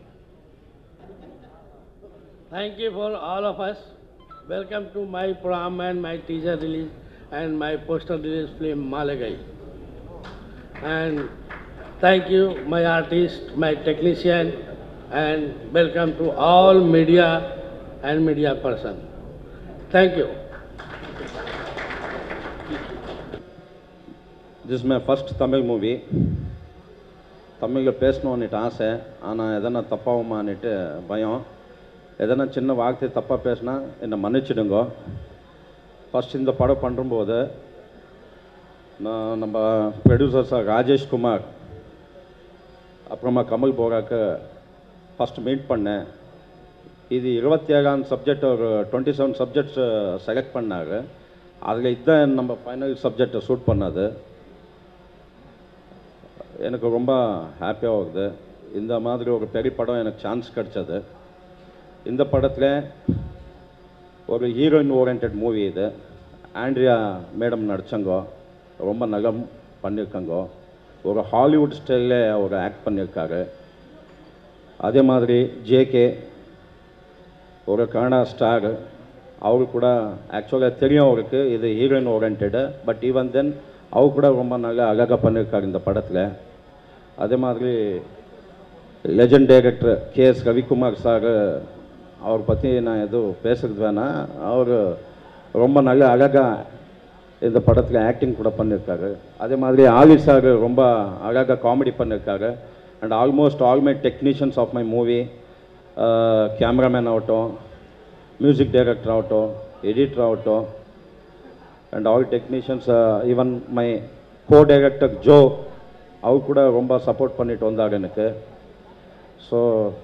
Thank you for all of us. Welcome to my prom and my teaser release and my poster release film Malagai. And thank you, my artist, my technician, and welcome to all media and media person. Thank you. This my first Tamil movie தமிழில் பேசணுன்னுட்டு ஆசை ஆனால் எதனா தப்பாகுமான்னுட்டு பயம் எதனா சின்ன வார்த்தை தப்பாக பேசினா என்னை மன்னிச்சிடுங்க ஃபஸ்ட் இந்த படம் பண்ணும்போது நான் நம்ம ப்ரொடியூசர் சார் ராஜேஷ் குமார் அப்புறமா கமல் போராக்கு ஃபஸ்ட் மீட் பண்ணேன் இது இருபத்தி ஏழாம் சப்ஜெக்ட் ஒரு டுவெண்ட்டி செவன் சப்ஜெக்ட்ஸ் செலக்ட் பண்ணார் அதில் இதுதான் நம்ம ஃபைனல் சப்ஜெக்டை ஷூட் பண்ணது எனக்கு ரொம்ப ஹாப்பியாக இருக்குது இந்த மாதிரி ஒரு பெரிய படம் எனக்கு சான்ஸ் கிடைச்சது இந்த படத்தில் ஒரு ஹீரோயின் ஓரியன்ட் மூவி இது ஆண்ட்ரியா மேடம் நடிச்சங்கோ ரொம்ப நல்லா பண்ணியிருக்காங்க ஒரு ஹாலிவுட் ஸ்டைலில் அவர் ஆக்ட் பண்ணியிருக்காரு அதே மாதிரி ஜேகே ஒரு கன்னடா ஸ்டார் அவரு கூட ஆக்சுவலாக தெரியும் அவருக்கு இது heroine orient but even then அவர் கூட ரொம்ப நல்லா அழகாக பண்ணியிருக்காரு இந்த படத்தில் அதே மாதிரி legend director K S Ravikumar sir அவர் பற்றி நான் எதுவும் பேசுறது வேணாம் அவர் ரொம்ப நல்ல அழகாக இந்த படத்தில் ஆக்டிங் கூட பண்ணியிருக்காரு அதே மாதிரி ஆலி சார் ரொம்ப அழகாக காமெடி பண்ணியிருக்காரு and almost all my technicians of my movie cameraman ஆகட்டும் மியூசிக் டைரக்டர் ஆகட்டும் எடிட்டர் ஆகட்டும் and all technicians even my co director Jo அவர் கூட ரொம்ப சப்போர்ட் பண்ணிட்டு வந்தார் எனக்கு ஸோ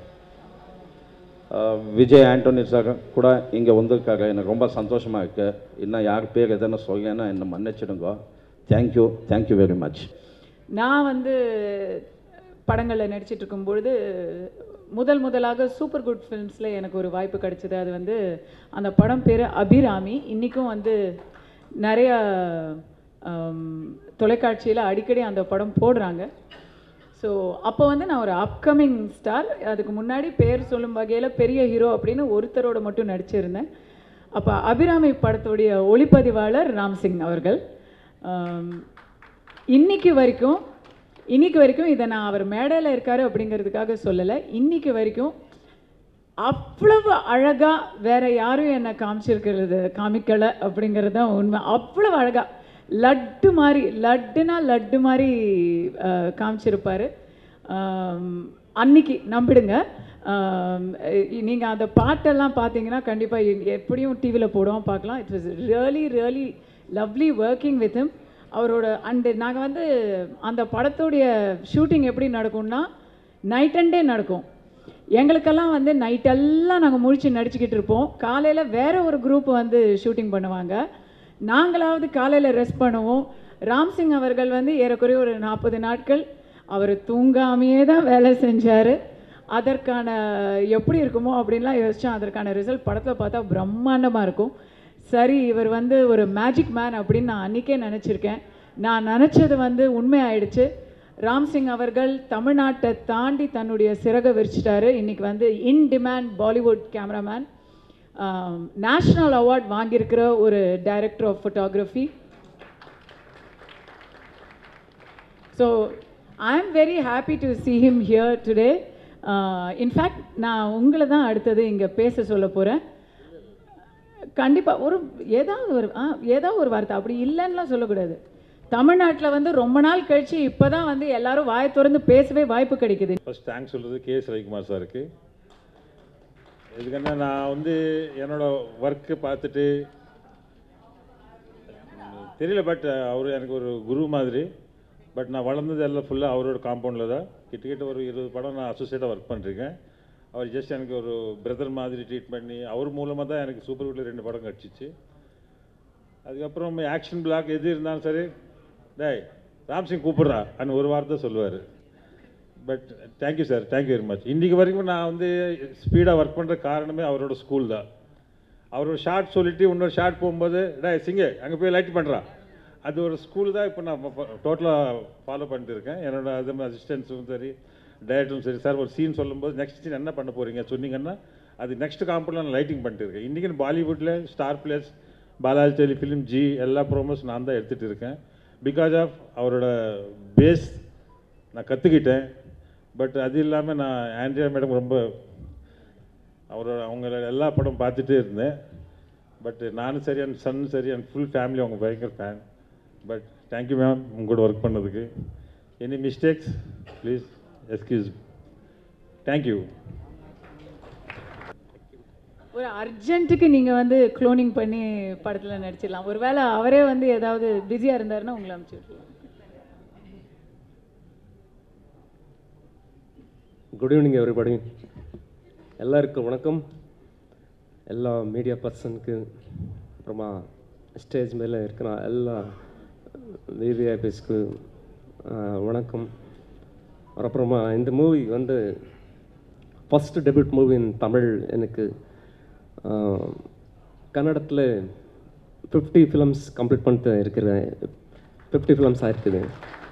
விஜய் ஆண்டோனி சார் கூட இங்கே வந்திருக்காரு எனக்கு ரொம்ப சந்தோஷமாக இருக்குது இன்னும் யார் பேர் எதுன்னு சொல்லேன்னா என்னை மன்னிச்சிடுங்க தேங்க்யூ தேங்க்யூ வெரி மச் நான் வந்து படங்களில் நடிச்சிட்டு இருக்கும்பொழுது முதல் முதலாக சூப்பர் குட் ஃபிலிம்ஸில் எனக்கு ஒரு வாய்ப்பு கிடைச்சது அது வந்து அந்த படம் பேர் அபிராமி இன்றைக்கும் வந்து நிறைய தொலைக்காட்சியில் அடிக்கடி அந்த படம் போடுறாங்க ஸோ அப்போ வந்து நான் ஒரு அப்கமிங் ஸ்டார் அதுக்கு முன்னாடி பேர் சொல்லும் வகையில் பெரிய ஹீரோ அப்படின்னு ஒருத்தரோட மட்டும் நடிச்சிருந்தேன் அப்போ அபிராமி படத்துடைய ஒளிப்பதிவாளர் ராம்சிங் அவர்கள் ஆம், இன்னைக்கு வரைக்கும் இன்னைக்கு வரைக்கும் இதை நான் அவர் மேடையில் இருக்காரு அப்படிங்கிறதுக்காக சொல்லலை இன்னைக்கு வரைக்கும் அவ்வளவு அழகா வேற யாரும் என்னை காமிச்சிருக்கிறது காமிக்கல அப்படிங்கிறது தான் உண்மை அவ்வளவு அழகா லட்டு மாதிரி லட்டுனா லட்டு மாதிரி அஹ், காமிச்சிருப்பாரு ஆம், அன்னைக்கு நம்பிடுங்க நீங்கள் அந்த பாட்டெல்லாம் பார்த்தீங்கன்னா கண்டிப்பாக எப்படியும் டிவியில் போடுவோம் பார்க்கலாம் it was really really lovely working with him அவரோட அண்டு நாங்கள் வந்து அந்த படத்துடைய ஷூட்டிங் எப்படி நடக்கும்னா நைட் அண்ட் டே நடக்கும் எங்களுக்கெல்லாம் வந்து நைட்டெல்லாம் நாங்கள் முழிச்சு நடிச்சுக்கிட்டு இருப்போம் காலையில் வேற ஒரு குரூப் வந்து ஷூட்டிங் பண்ணுவாங்க நாங்களாவது காலையில் ரெஸ்ட் பண்ணுவோம் ராம்சிங் அவர்கள் வந்து ஏறக்குறைய ஒரு நாற்பது நாட்கள் அவர் தூங்காமையே தான் வேலை செஞ்சார் அதற்கான எப்படி இருக்குமோ அப்படின்லாம் யோசிச்சோம் அதற்கான ரிசல்ட் படத்தில் பார்த்தா பிரம்மாண்டமாக இருக்கும் சரி இவர் வந்து ஒரு மேஜிக் மேன் அப்படின்னு நான் அன்றைக்கே நினச்சிருக்கேன் நான் நினச்சது வந்து உண்மையாயிடுச்சு ராம்சிங் அவர்கள் தமிழ்நாட்டை தாண்டி தன்னுடைய சிறகை விரிச்சிட்டாரு இன்னைக்கு வந்து in demand Bollywood cameraman national award வாங்கியிருக்கிற ஒரு director of photography so I am very happy to see him here today in fact நான் உங்களை தான் அடுத்தது இங்கே பேச சொல்ல போகிறேன் கண்டிப்பாக ஒரு ஏதாவது ஒரு ஆ ஏதாவது ஒரு வார்த்தை அப்படி இல்லைன்னுலாம் சொல்லக்கூடாது தமிழ்நாட்டில் வந்து ரொம்ப நாள் கழிச்சு இப்போ தான் வந்து எல்லாரும் வாயை திறந்து பேசவே வாய்ப்பு கிடைக்குது ஃபர்ஸ்ட் தேங்க்ஸ் சொல்கிறது கே எஸ் ரவிக்குமார் சாருக்கு இதுக்குன்னா நான் வந்து என்னோட ஒர்க்கு பார்த்துட்டு ம், தெரியல பட் அவர் எனக்கு ஒரு குரு மாதிரி பட் நான் வளர்ந்தது எல்லாம் ஃபுல்லாக அவரோட காம்பவுண்டில் தான் கிட்டத்தட்ட ஒரு இருபது படம் நான் அசோசியேட்டாக ஒர்க் பண்ணிருக்கேன் அவர் ஜஸ்ட் எனக்கு ஒரு பிரதர் மாதிரி ட்ரீட் பண்ணி அவர் மூலமாக தான் எனக்கு சூப்பர் வீட்டில் ரெண்டு படம் கிடச்சிச்சு அதுக்கப்புறம் ஆக்ஷன் பிளாக் எது இருந்தாலும் சரி டேய் ராம்சிங் கூப்பிட்றா அன்னு ஒரு வார்த்தை சொல்லுவார் but thank you sir thank you very much இன்றைக்கி வரைக்கும் நான் வந்து ஸ்பீடாக ஒர்க் பண்ணுற காரணமே அவரோட ஸ்கூல் தான் அவரோட ஷார்ட் சொல்லிட்டு இன்னொரு ஷார்ட் போகும்போது டே சிங்கு அங்கே போய் லைட் பண்ணுறான் அது ஒரு ஸ்கூல் தான் இப்போ நான் டோட்டலாக ஃபாலோ பண்ணிட்டு இருக்கேன் என்னோட அது அசிஸ்டன்ஸும் சரி டைரக்டரும் சரி சார் ஒரு சீன் சொல்லும்போது நெக்ஸ்ட் சீன் என்ன பண்ண போகிறீங்க சொன்னீங்கன்னா அது நெக்ஸ்ட் காம்பவுண்டில் நான் லைட்டிங் பண்ணிட்டு இருக்கேன் இன்றைக்கி பாலிவுட்டில் Star Plus Balaji Telefilm Zee எல்லா ப்ரோமோஸ் நான் தான் எடுத்துகிட்டு இருக்கேன் பிகாஸ் ஆஃப் அவரோட பேஸ் நான் கற்றுக்கிட்டேன் பட் அது இல்லாமல் நான் ஆண்ட்ரியா மேடம் ரொம்ப அவரோட அவங்கள எல்லா படம் பார்த்துட்டே இருந்தேன் பட் நானும் சரி அண்ட் சன் சரி அண்ட் ஃபுல் ஃபேமிலி அவங்க பயங்கர ஃபேன் பட் தேங்க்யூ மேம் உங்களோட ஒர்க் பண்ணதுக்கு any mistakes please excuse thank you ஒரு அர்ஜென்ட்டுக்கு நீங்கள் வந்து க்ளோனிங் பண்ணி படத்தில் நடிச்சிடலாம் ஒருவேளை அவரே வந்து ஏதாவது பிஸியாக இருந்தாருன்னா உங்களை அனுப்பிச்சி விட்ருலாம் குட் ஈவினிங் எவ்ரிபடி எல்லாருக்கும் வணக்கம் எல்லா மீடியா பர்சனுக்கு அப்புறமா ஸ்டேஜ் மேலே இருக்கிற எல்லா விவிஐபிஸ்க்கு வணக்கம் அப்புறமா இந்த மூவி வந்து first debut movie in Tamil எனக்கு ஆஹ், கன்னடத்தில் ஃபிஃப்டி ஃபிலிம்ஸ் கம்ப்ளீட் பண்ணிட்டு இருக்கிறேன் ஃபிஃப்டி ஃபிலிம்ஸ் ஆயிருக்குது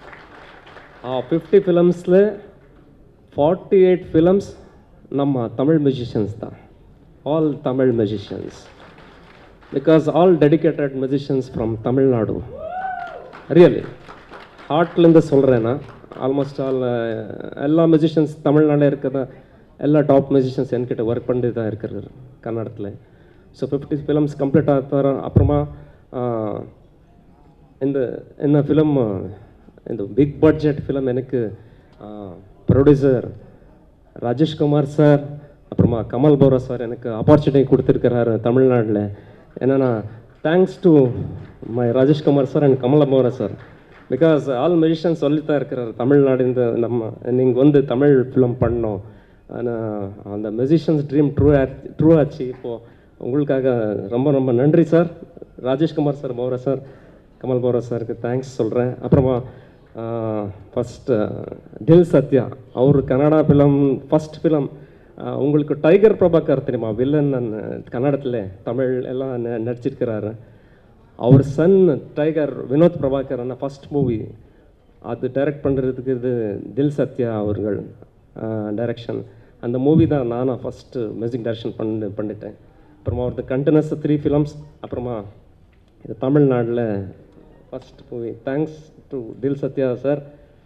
ஆ ஃபிஃப்டி ஃபிலிம்ஸில் ஃபார்ட்டி எயிட் ஃபிலிம்ஸ் நம்ம தமிழ் மியூசிஷியன்ஸ் தான் all Tamil musicians because all dedicated musicians from Tamil Nadu really ஹார்ட்லேருந்து சொல்கிறேன்னா ஆல்மோஸ்ட் ஆல் எல்லா மியூசிஷியன்ஸ் தமிழ்நாட்டில் இருக்கிற எல்லா டாப் மியூசிஷியன்ஸ் என்கிட்ட ஒர்க் பண்ணி தான் இருக்கிறார் கன்னடத்தில் ஸோ ஃபிஃப்டி ஃபிலிம்ஸ் கம்ப்ளீட் ஆகிற அப்புறமா ஆஹ், இந்த இந்த ஃபிலிம் இந்த பிக் பட்ஜெட் ஃபிலிம் எனக்கு ப்ரொடியூசர் ராஜேஷ்குமார் சார் அப்புறமா கமல் போரா சார் எனக்கு ஆப்பர்ச்சுனிட்டி கொடுத்துருக்கிறாரு தமிழ்நாட்டில் என்னென்னா thanks to my Rajeshkumar sir and Kamal Bora sir because all magician சொல்லித்தான் இருக்கிறார் தமிழ்நாடு இந்த நம்ம நீங்கள் வந்து தமிழ் ஃபிலிம் பண்ணோம் ஆனால் அந்த மெஜிஷியன்ஸ் ட்ரீம் ட்ரூ ட்ரூ ஆச்சு இப்போது உங்களுக்காக ரொம்ப ரொம்ப நன்றி sir Rajeshkumar sir Bora sir Kamal Bora சாருக்கு தேங்க்ஸ் சொல்கிறேன் அப்புறமா ஃபஸ்ட்டு தில் சத்யா அவர் கன்னடா ஃபிலம் ஃபஸ்ட் ஃபிலம் உங்களுக்கு டைகர் பிரபாகர் தெரியுமா வில்லன் கன்னடத்தில் தமிழ் எல்லாம் ந- நடிச்சிருக்கிறாரு அவர் சன் டைகர் வினோத் பிரபாகர் அண்ணா ஃபஸ்ட் மூவி அது டைரக்ட் பண்ணுறதுக்கு இது தில் சத்யா அவர்கள் டைரக்ஷன் அந்த மூவி தான் நானும் ஃபஸ்ட்டு மியூசிக் டைரக்ஷன் பண்ணி பண்ணிட்டேன் அப்புறமா அவரது கண்டினியூஸ் த்ரீ ஃபிலம்ஸ் அப்புறமா இது தமிழ்நாட்டில் ஃபஸ்ட் மூவி தேங்க்ஸ் டு தில் சத்யா சார்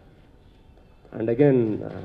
அண்ட் அகெயின்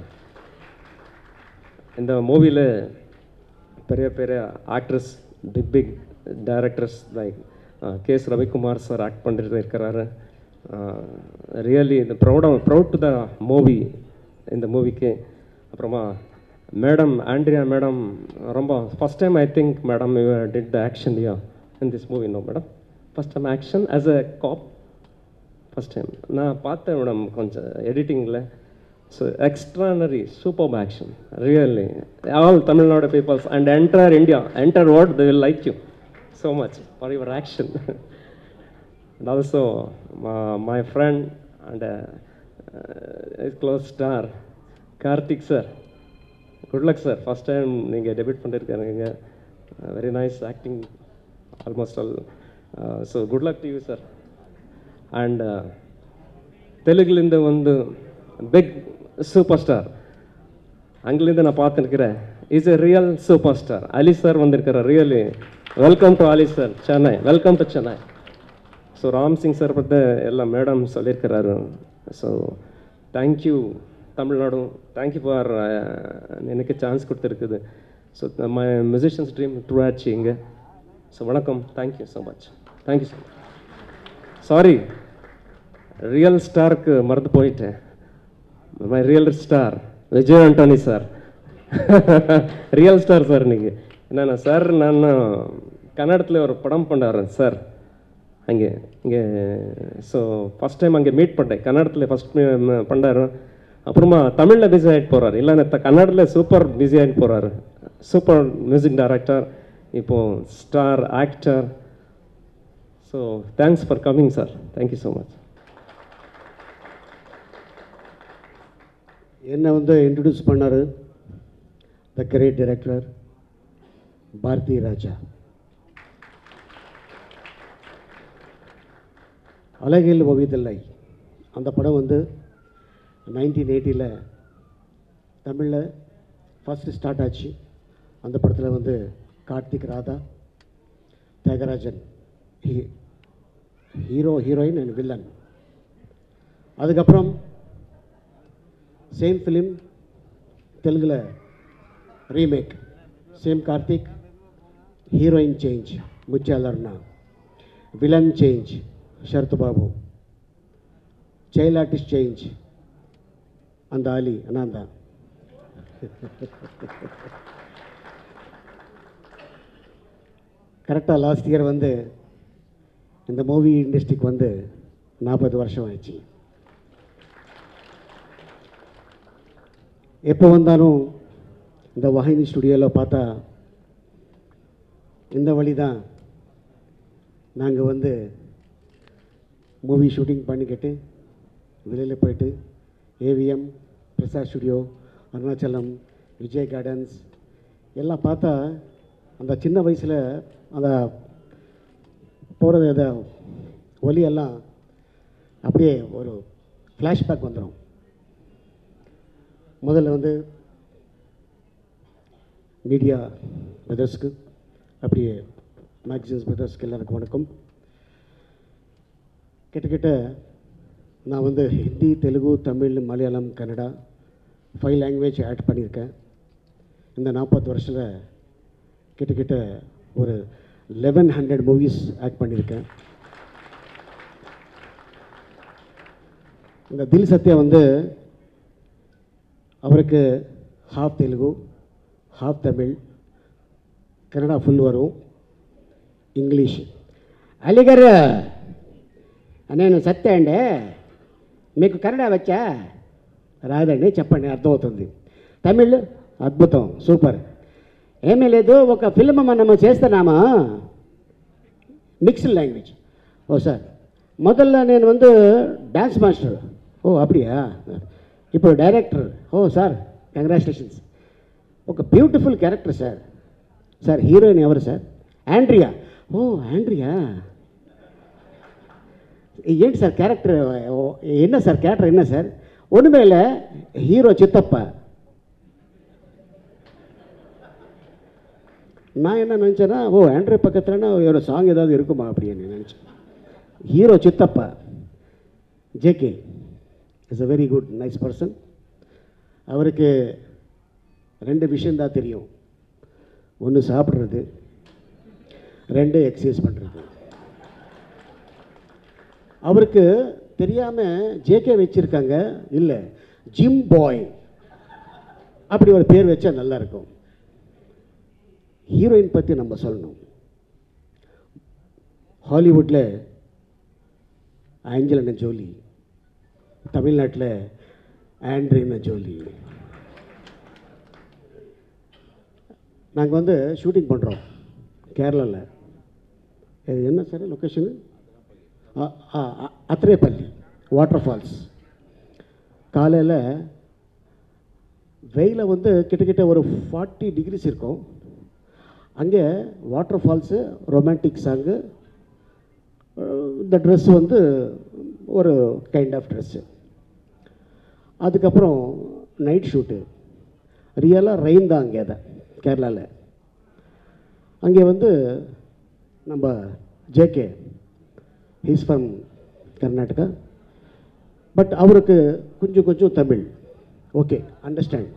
இந்த மூவியில் பெரிய பெரிய actress big big directors like K S Ravikumar sir act பண்ணிட்டு இருக்கிறாரு ரியலி இந்த proud proud to the movie இந்த மூவிக்கு அப்புறமா மேடம் ஆண்ட்ரியா மேடம் ரொம்ப first time I think madam did the action yeah in this movie no madam first time action as a cop first time நான் பார்த்தேன் madam கொஞ்சம் எடிட்டிங்கில் so extraordinary super action really all Tamil Nadu peoples and entire India entire world they will like you so much for your action and also my, my friend and uh, uh, close star Karthik sir good luck sir first time நீங்கள் debut பண்ணியிருக்காருங்க very nice acting almost all so good luck to you sir and தெலுங்குலேருந்து வந்து big super star அங்கிலேருந்து நான் பார்த்துருக்கிறேன் is a real super star Ali sir வந்திருக்கிறார் really welcome to Ali sir Chennai welcome to Chennai so Ram Singh sir பற்றி எல்லாம் மேடம் சொல்லியிருக்கிறாரு so thank you Tamil Nadu thank you for எனக்கு சான்ஸ் கொடுத்துருக்குது so my musicians dream true ஆச்சு இங்கே ஸோ வணக்கம் thank you so much thank you so much sorry real ஸ்டாருக்கு மறந்து போயிட்டேன் my real star Vijay Antony sir real star sir நீங்கள் என்னென்ன சார் நான் கன்னடத்தில் ஒரு படம் பண்ணார் சார் அங்கே இங்கே ஸோ ஃபஸ்ட் டைம் அங்கே மீட் பண்ணேன் கன்னடத்தில் ஃபஸ்ட் பண்ணார் அப்புறமா தமிழில் பிஸி ஆகிட்டு போகிறார் இல்லை கன்னடத்தில் சூப்பர் பிஸி ஆகிட்டு போகிறாரு சூப்பர் மியூசிக் டைரக்டர் இப்போது star actor so thanks for coming sir thank you so much என்னை வந்து இன்ட்ரடியூஸ் பண்ணார் the great director Bharathi Raja அழகில் ஓவியதில்லை அந்த படம் வந்து நைன்டீன் எயிட்டியில் தமிழில் ஃபஸ்ட்டு ஸ்டார்ட் ஆச்சு அந்த படத்தில் வந்து Karthik Radha Thiagarajan he hero heroine and villain அதுக்கப்புறம் சேம் ஃபிலிம் தெலுங்கில் remake same Karthik heroine change முச்சாலர்னா villain change Sarath Babu child artist change அந்த ஆலி நான் தான் கரெக்டாக லாஸ்ட் இயர் வந்து இந்த மூவி இண்டஸ்ட்ரிக்கு வந்து நாற்பது வருஷம் ஆயிடுச்சு எப்போ வந்தாலும் இந்த வாகினி ஸ்டுடியோவில் பார்த்தா இந்த வழி தான் நாங்கள் வந்து மூவி ஷூட்டிங் பண்ணிக்கிட்டு வெளியில் போயிட்டு AVM Prasad studio Arunachalam Vijay gardens எல்லாம் பார்த்தா அந்த சின்ன வயசில் அந்த போகிறது அந்த ஒலியெல்லாம் அப்படியே ஒரு ஃப்ளாஷ்பேக் வந்துடும் முதல்ல வந்து மீடியா பிரதர்ஸ்க்கு அப்படியே மேக்சின்ஸ் பிரதர்ஸ்க்கு எல்லாருக்கும் வணக்கம் கிட்டத்தட்ட நான் வந்து Hindi Telugu Tamil Malayalam Kannada five language act பண்ணியிருக்கேன் இந்த நாற்பது வருஷத்தில் கிட்டத்தட்ட ஒரு லெவன் ஹண்ட்ரட் மூவிஸ் ஆக்ட் பண்ணியிருக்கேன் இந்த தில் சத்யா வந்து அவருக்கு half Telugu half Tamil Kannada full ವರು ఇంగ్లీష్ అలీగారు నేను సత్య అండి మీకు కన్నడ వచ్చా రాదండి చెప్పండి అర్థమవుతుంది తమిళ్ అద్భుతం సూపర్ ఏమీ లేదు ఒక ఫిల్మ్ మనము చేస్తున్నామా மிக்ஸ்டு லாங்குவேஜ் ஓ சார் முதல்ல నేను வந்து டான்ஸ் மாஸ்டர் ஓ அப்படியா இப்போ டைரக்டர் ఓ సార్ కంగ్రాచులేషన్స్ ఒక beautiful character sir sir heroine ఎవరు సార్ ఆండ్రియా ఓ ఆండ్రియా ఏంటి సార్ క్యారెక్టర్ என்ன சார் கேரக்டர் என்ன சார் ஒன்றுமே இல்லை ஹீரோ சித்தப்பா நான் என்ன நினச்சேன்னா ஓ ஆண்ட்ரே பக்கத்துலன்னா ஒரு சாங் ஏதாவது இருக்குமா அப்படின்னு நினச்சேன் ஹீரோ சித்தப்பா JK is a very good nice person அவருக்கு ரெண்டு விஷயந்தான் தெரியும் ஒன்று சாப்பிட்றது ரெண்டு எக்ஸசைஸ் பண்ணுறது அவருக்கு தெரியாமல் ஜேகே வச்சுருக்காங்க இல்லை ஜிம் பாய் அப்படி ஒரு பேர் வச்சா நல்லா இருக்கும் ஹீரோயின் பற்றி நம்ம சொல்லணும் ஹாலிவுட்டில் ஆஞ்சலினா ஜோலி தமிழ்நாட்டில் ஆண்ட்ரினா ஜோலி நாங்கள் வந்து ஷூட்டிங் பண்ணுறோம் கேரளாவில் இது என்ன sir location Athirappilly water falls காலையில் வெயில வந்து கிட்டத்தட்ட ஒரு ஃபார்ட்டி டிகிரிஸ் இருக்கும் அங்கே வாட்டர் ஃபால்ஸு ரொமான்டிக் சாங்கு இந்த ட்ரெஸ் வந்து ஒரு கைண்ட் ஆஃப் ட்ரெஸ்ஸு அதுக்கப்புறம் நைட் ஷூட்டு ரியலாக ரெயின் தான் அங்கே தான் கேரளாவில் அங்கே வந்து நம்ம JK he's from Karnataka but அவருக்கு கொஞ்சம் கொஞ்சம் தமிழ் ஓகே அண்டர்ஸ்டாண்ட்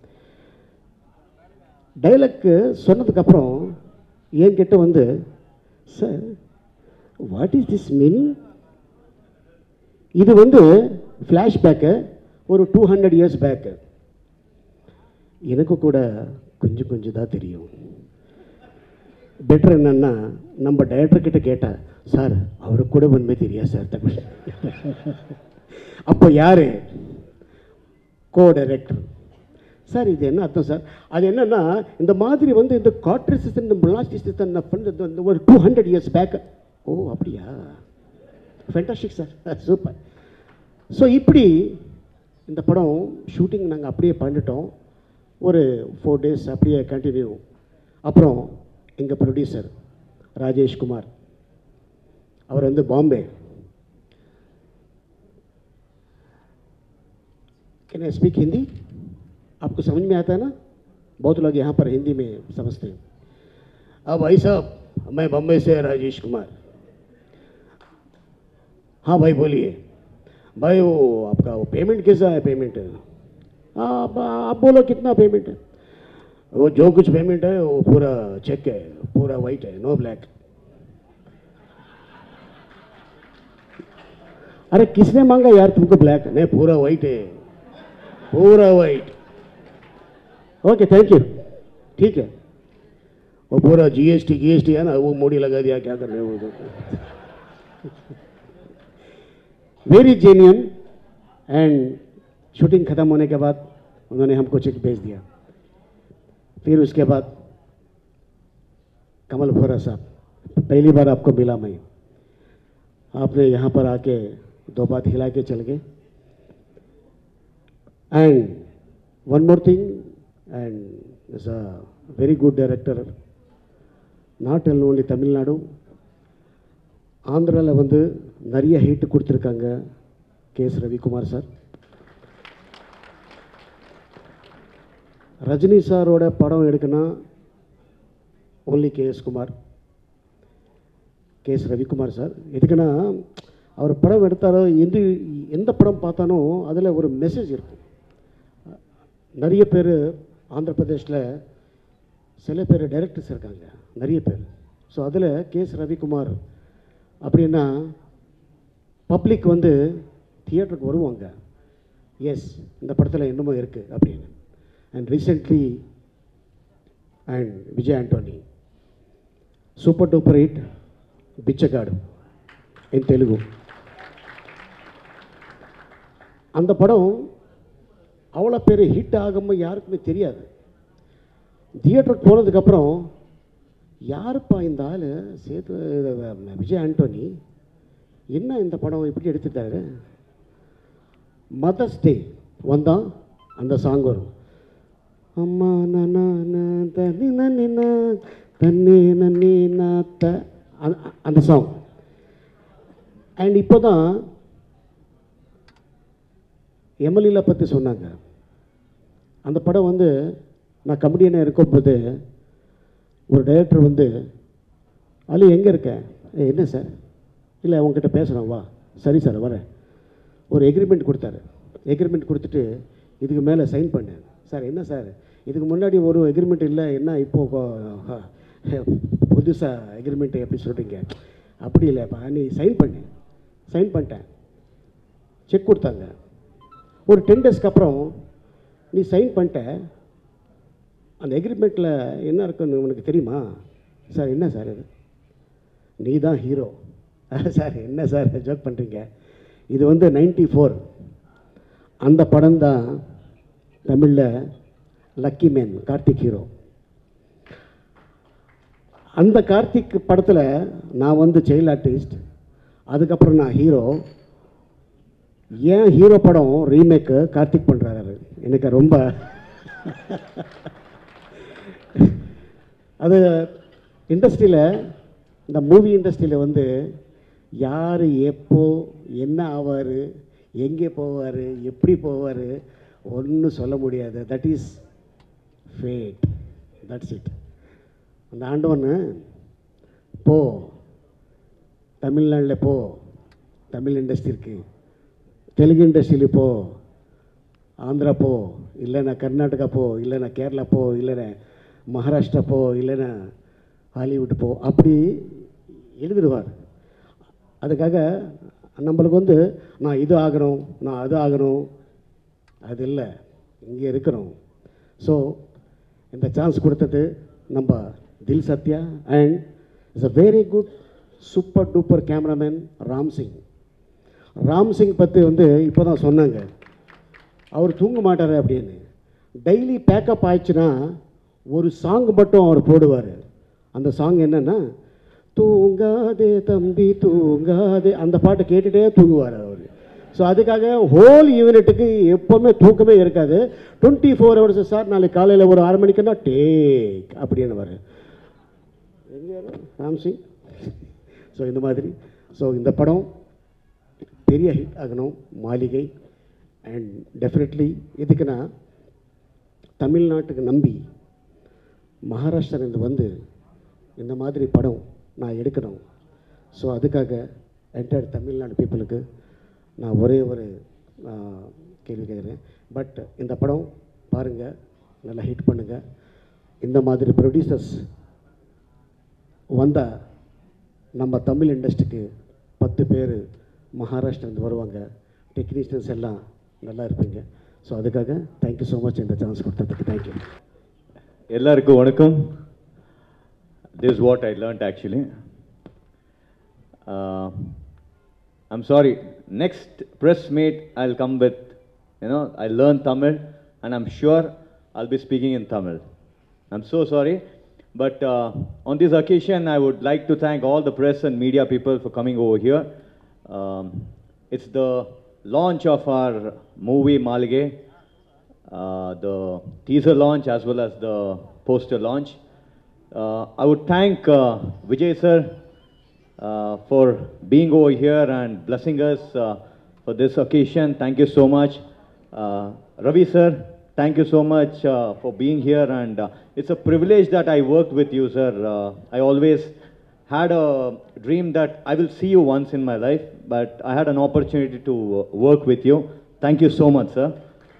டைலக்கு சொன்னதுக்கப்புறம் என்கிட்ட வந்து sir what is this meaning இது வந்து ஃப்ளாஷ்பேக்கு ஒரு டூ ஹண்ட்ரட் இயர்ஸ் பேக்கு எனக்கு கூட கொஞ்சம் கொஞ்சம் தான் தெரியும் பெட்டர் என்னன்னா நம்ம டைரக்டர் கிட்ட கேட்டா சார் அவருக்கு கூட உண்மை தெரியாது சார் தமிழ் அப்போ யாரு கோ டைரக்டர் சார் இது என்ன அர்த்தம் சார் அது என்னன்னா இந்த மாதிரி வந்து இந்த காட்ரஸஸ் இந்த பிளாஸ்டிஸ் இந்த ஒரு டூ ஹண்ட்ரட் இயர்ஸ் பேக் ஓ அப்படியா ஃபென்டாஸ்டிக் சார் சூப்பர் ஸோ இப்படி இந்த படம் ஷூட்டிங் நாங்கள் அப்படியே பண்ணிட்டோம் ஒரு ஃபோர் டேஸ் அப்படியே கண்டினியூ அப்புறம் எங்கள் ப்ரொடியூசர் ராஜேஷ் குமார் அவர் வந்து Bombay can I speak Hindi आपको समझ में आता है ना बहुत लोग यहाँ पर हिंदी में समझते हैं अब भाई साहब मैं बम्बई से राजेश कुमार हाँ भाई बोलिए भाई वो आपका वो पेमेंट कैसा है पेमेंट हाँ आप, आप बोलो कितना पेमेंट है वो जो कुछ पेमेंट है वो पूरा चेक है पूरा वाइट है नो ब्लैक अरे किसने मांगा यार तुमको ब्लैक नहीं पूरा वाइट है पूरा वाइट ओके थैंक यू ठीक है वो पूरा जीएसटी जीएसटी है ना वो मोड़ी लगा दिया क्या कर रहे हो वो वेरी जेन्यन एंड शूटिंग ख़त्म होने के बाद उन्होंने हमको चेक भेज दिया फिर उसके बाद कमल भोरा साहब पहली बार आपको मिला मैं आपने यहाँ पर आके दो बात हिला के चल गए and one more thing and is a very good director not only Tamil Nadu ஆந்திராவில் வந்து நிறைய ஹிட் கொடுத்துருக்காங்க K S Ravikumar sir Rajini சாரோட படம் எடுக்கணும் only K S Kumar K S Ravikumar sir எதுக்குன்னா அவர் படம் எடுத்தாரோ எந்த எந்த படம் பார்த்தானோ அதில் ஒரு மெசேஜ் இருக்கும் நிறைய பேர் ஆந்திர பிரதேஷில் சில பேர் டைரக்டர்ஸ் இருக்காங்க நிறைய பேர் ஸோ அதில் கே எஸ் ரவிக்குமார் அப்படின்னா பப்ளிக் வந்து தியேட்டருக்கு வருவாங்க எஸ் இந்த படத்தில் என்னமோ இருக்குது அப்படின்னு and recently and Vijay Antony super duper hit Bichagadu in Telugu அந்த படம் அவ்வளோ பேர் ஹிட் ஆகாமல் யாருக்குமே தெரியாது தியேட்டருக்கு போனதுக்கப்புறம் யாருப்பா இந்த ஆள் சேது விஜய் ஆண்டோனி என்ன இந்த படம் இப்படி எடுத்துட்டாரு மதர்ஸ் டே வந்தான் அந்த சாங் வரும் அம்மா நானா தனி நன்னினா தன்னே நன்னி நாத்த அந்த- அந்த சாங் அண்ட் இப்போ தான் எம்எல்ஏல பற்றி சொன்னாங்க அந்த படம் வந்து நான் கமெடியனாக இருக்கும்போது ஒரு டைரக்டர் வந்து அலி எங்கே இருக்க "ஏய், என்ன சார் இல்லை உங்ககிட்ட பேசுகிறேன் வா சரி சார் வரேன் ஒரு எக்ரிமெண்ட் கொடுத்தாரு எக்ரிமெண்ட் கொடுத்துட்டு இதுக்கு மேலே சைன் பண்ணேன் சார் என்ன சார் இதுக்கு முன்னாடி ஒரு எக்ரிமெண்ட் இல்லை என்ன இப்போது புதுசாக எக்ரிமெண்ட் எப்படி சொல்கிறீங்க அப்படி இல்லைப்பா நீ சைன் பண்ணு சைன் பண்ணிட்டேன் செக் கொடுத்தாங்க ஒரு டென் டேஸ்க்கு அப்புறம் நீ சைன் பண்ணிட்ட அந்த எக்ரிமெண்ட்டில் என்ன இருக்குன்னு உனக்கு தெரியுமா சார் என்ன சார் இது நீ தான் ஹீரோ சார் என்ன சார் ஜோக் பண்ணுறீங்க இது வந்து நைன்டி ஃபோர் அந்த படம் தான் தமிழில் லக்கி மேன் கார்த்திக் ஹீரோ அந்த கார்த்திக் படத்தில் நான் வந்து சைல்ட் ஆர்டிஸ்ட் அதுக்கப்புறம் நான் ஹீரோ ஏன் ஹீரோ படம் ரீமேக்கு கார்த்திக் பண்ணுறாரு எனக்கு ரொம்ப அது இண்டஸ்ட்ரியில் இந்த மூவி இண்டஸ்ட்ரியில் வந்து யார் எப்போ என்ன ஆவார் எங்கே போவார் எப்படி போவார் ஒன்றும் சொல்ல முடியாது that is fate that's it அந்த ஆண்டவன் போ தமிழ்நாட்டில் போ தமிழ் இண்டஸ்ட்ரிக்கு தெலுங்கு இண்டஸ்ட்ரியில் போ ஆந்திரா போ இல்லைன்னா கர்நாடகா போ இல்லைன்னா கேரளா போ இல்லைன்னா மகாராஷ்டிரா போ இல்லைன்னா ஹாலிவுட் போ அப்படி எழுதிடுவார் அதுக்காக நம்மளுக்கு வந்து நான் இது ஆகணும் நான் அது ஆகணும் அது இல்லை இங்கே இருக்கிறோம் ஸோ இந்த சான்ஸ் கொடுத்தது நம்ம Dil Sathya and is a very good super duper cameraman Ram Singh Ram Singh பற்றி வந்து இப்போ தான் சொன்னாங்க அவர் தூங்க மாட்டார் அப்படின்னு டெய்லி பேக்கப் ஆயிடுச்சுன்னா ஒரு சாங் மட்டும் அவர் போடுவார் அந்த சாங் என்னன்னா தூங்காதே தம்பி தூங்காதே அந்த பாட்டை கேட்டுகிட்டே தூங்குவார் அவர் ஸோ அதுக்காக ஹோல் யூனிட்டுக்கு எப்போவுமே தூக்கமே இருக்காது டுவெண்ட்டி ஃபோர் ஹவர்ஸ் சார் நாளைக்கு காலையில் ஒரு ஆறு மணிக்குன்னா டேக் அப்படின்னு வர எங்கே ராம் சிங் ஸோ இந்த மாதிரி ஸோ இந்த படம் பெரிய ஹிட் ஆகணும் மாளிகை அண்ட் டெஃபினெட்லி எதுக்குன்னா தமிழ்நாட்டுக்கு நம்பி மகாராஷ்டிராலேருந்து வந்து இந்த மாதிரி படம் நான் எடுக்கணும் ஸோ அதுக்காக என்டையர் தமிழ்நாடு பீப்புளுக்கு நான் ஒரே ஒரு ஆ, கேள்வி கேட்குறேன் பட் இந்த படம் பாருங்கள் நல்லா ஹிட் பண்ணுங்கள் இந்த மாதிரி ப்ரொடியூசர்ஸ் வந்தால் நம்ம தமிழ் இண்டஸ்ட்ரிக்கு பத்து பேர் மகாராஷ்டிராந்து வருவாங்க டெக்னீஷியன்ஸ் எல்லாம் நல்லா இருப்பீங்க ஸோ அதுக்காக தேங்க்யூ ஸோ மச் இந்த சான்ஸ் கொடுத்ததுக்கு தேங்க்யூ எல்லாருக்கும் வணக்கம் this what I learned actually I'm sorry next press meet I will come with you know I learn Tamil and I'm sure I'll be speaking in Tamil I'm so sorry but uh, on this occasion i would like to thank all the press and media people for coming over here um, it's the launch of our movie malige uh, the teaser launch as well as the poster launch. Uh, I would thank uh, Vijay sir uh, for being over here and blessing us uh, for this occasion. Thank you so much. Uh, Ravi sir, thank you so much uh, for being here and uh, it's a privilege that I worked with you sir. Uh, I always had a dream that I will see you once in my life, but I had an opportunity to uh, work with you. Thank you so much, sir.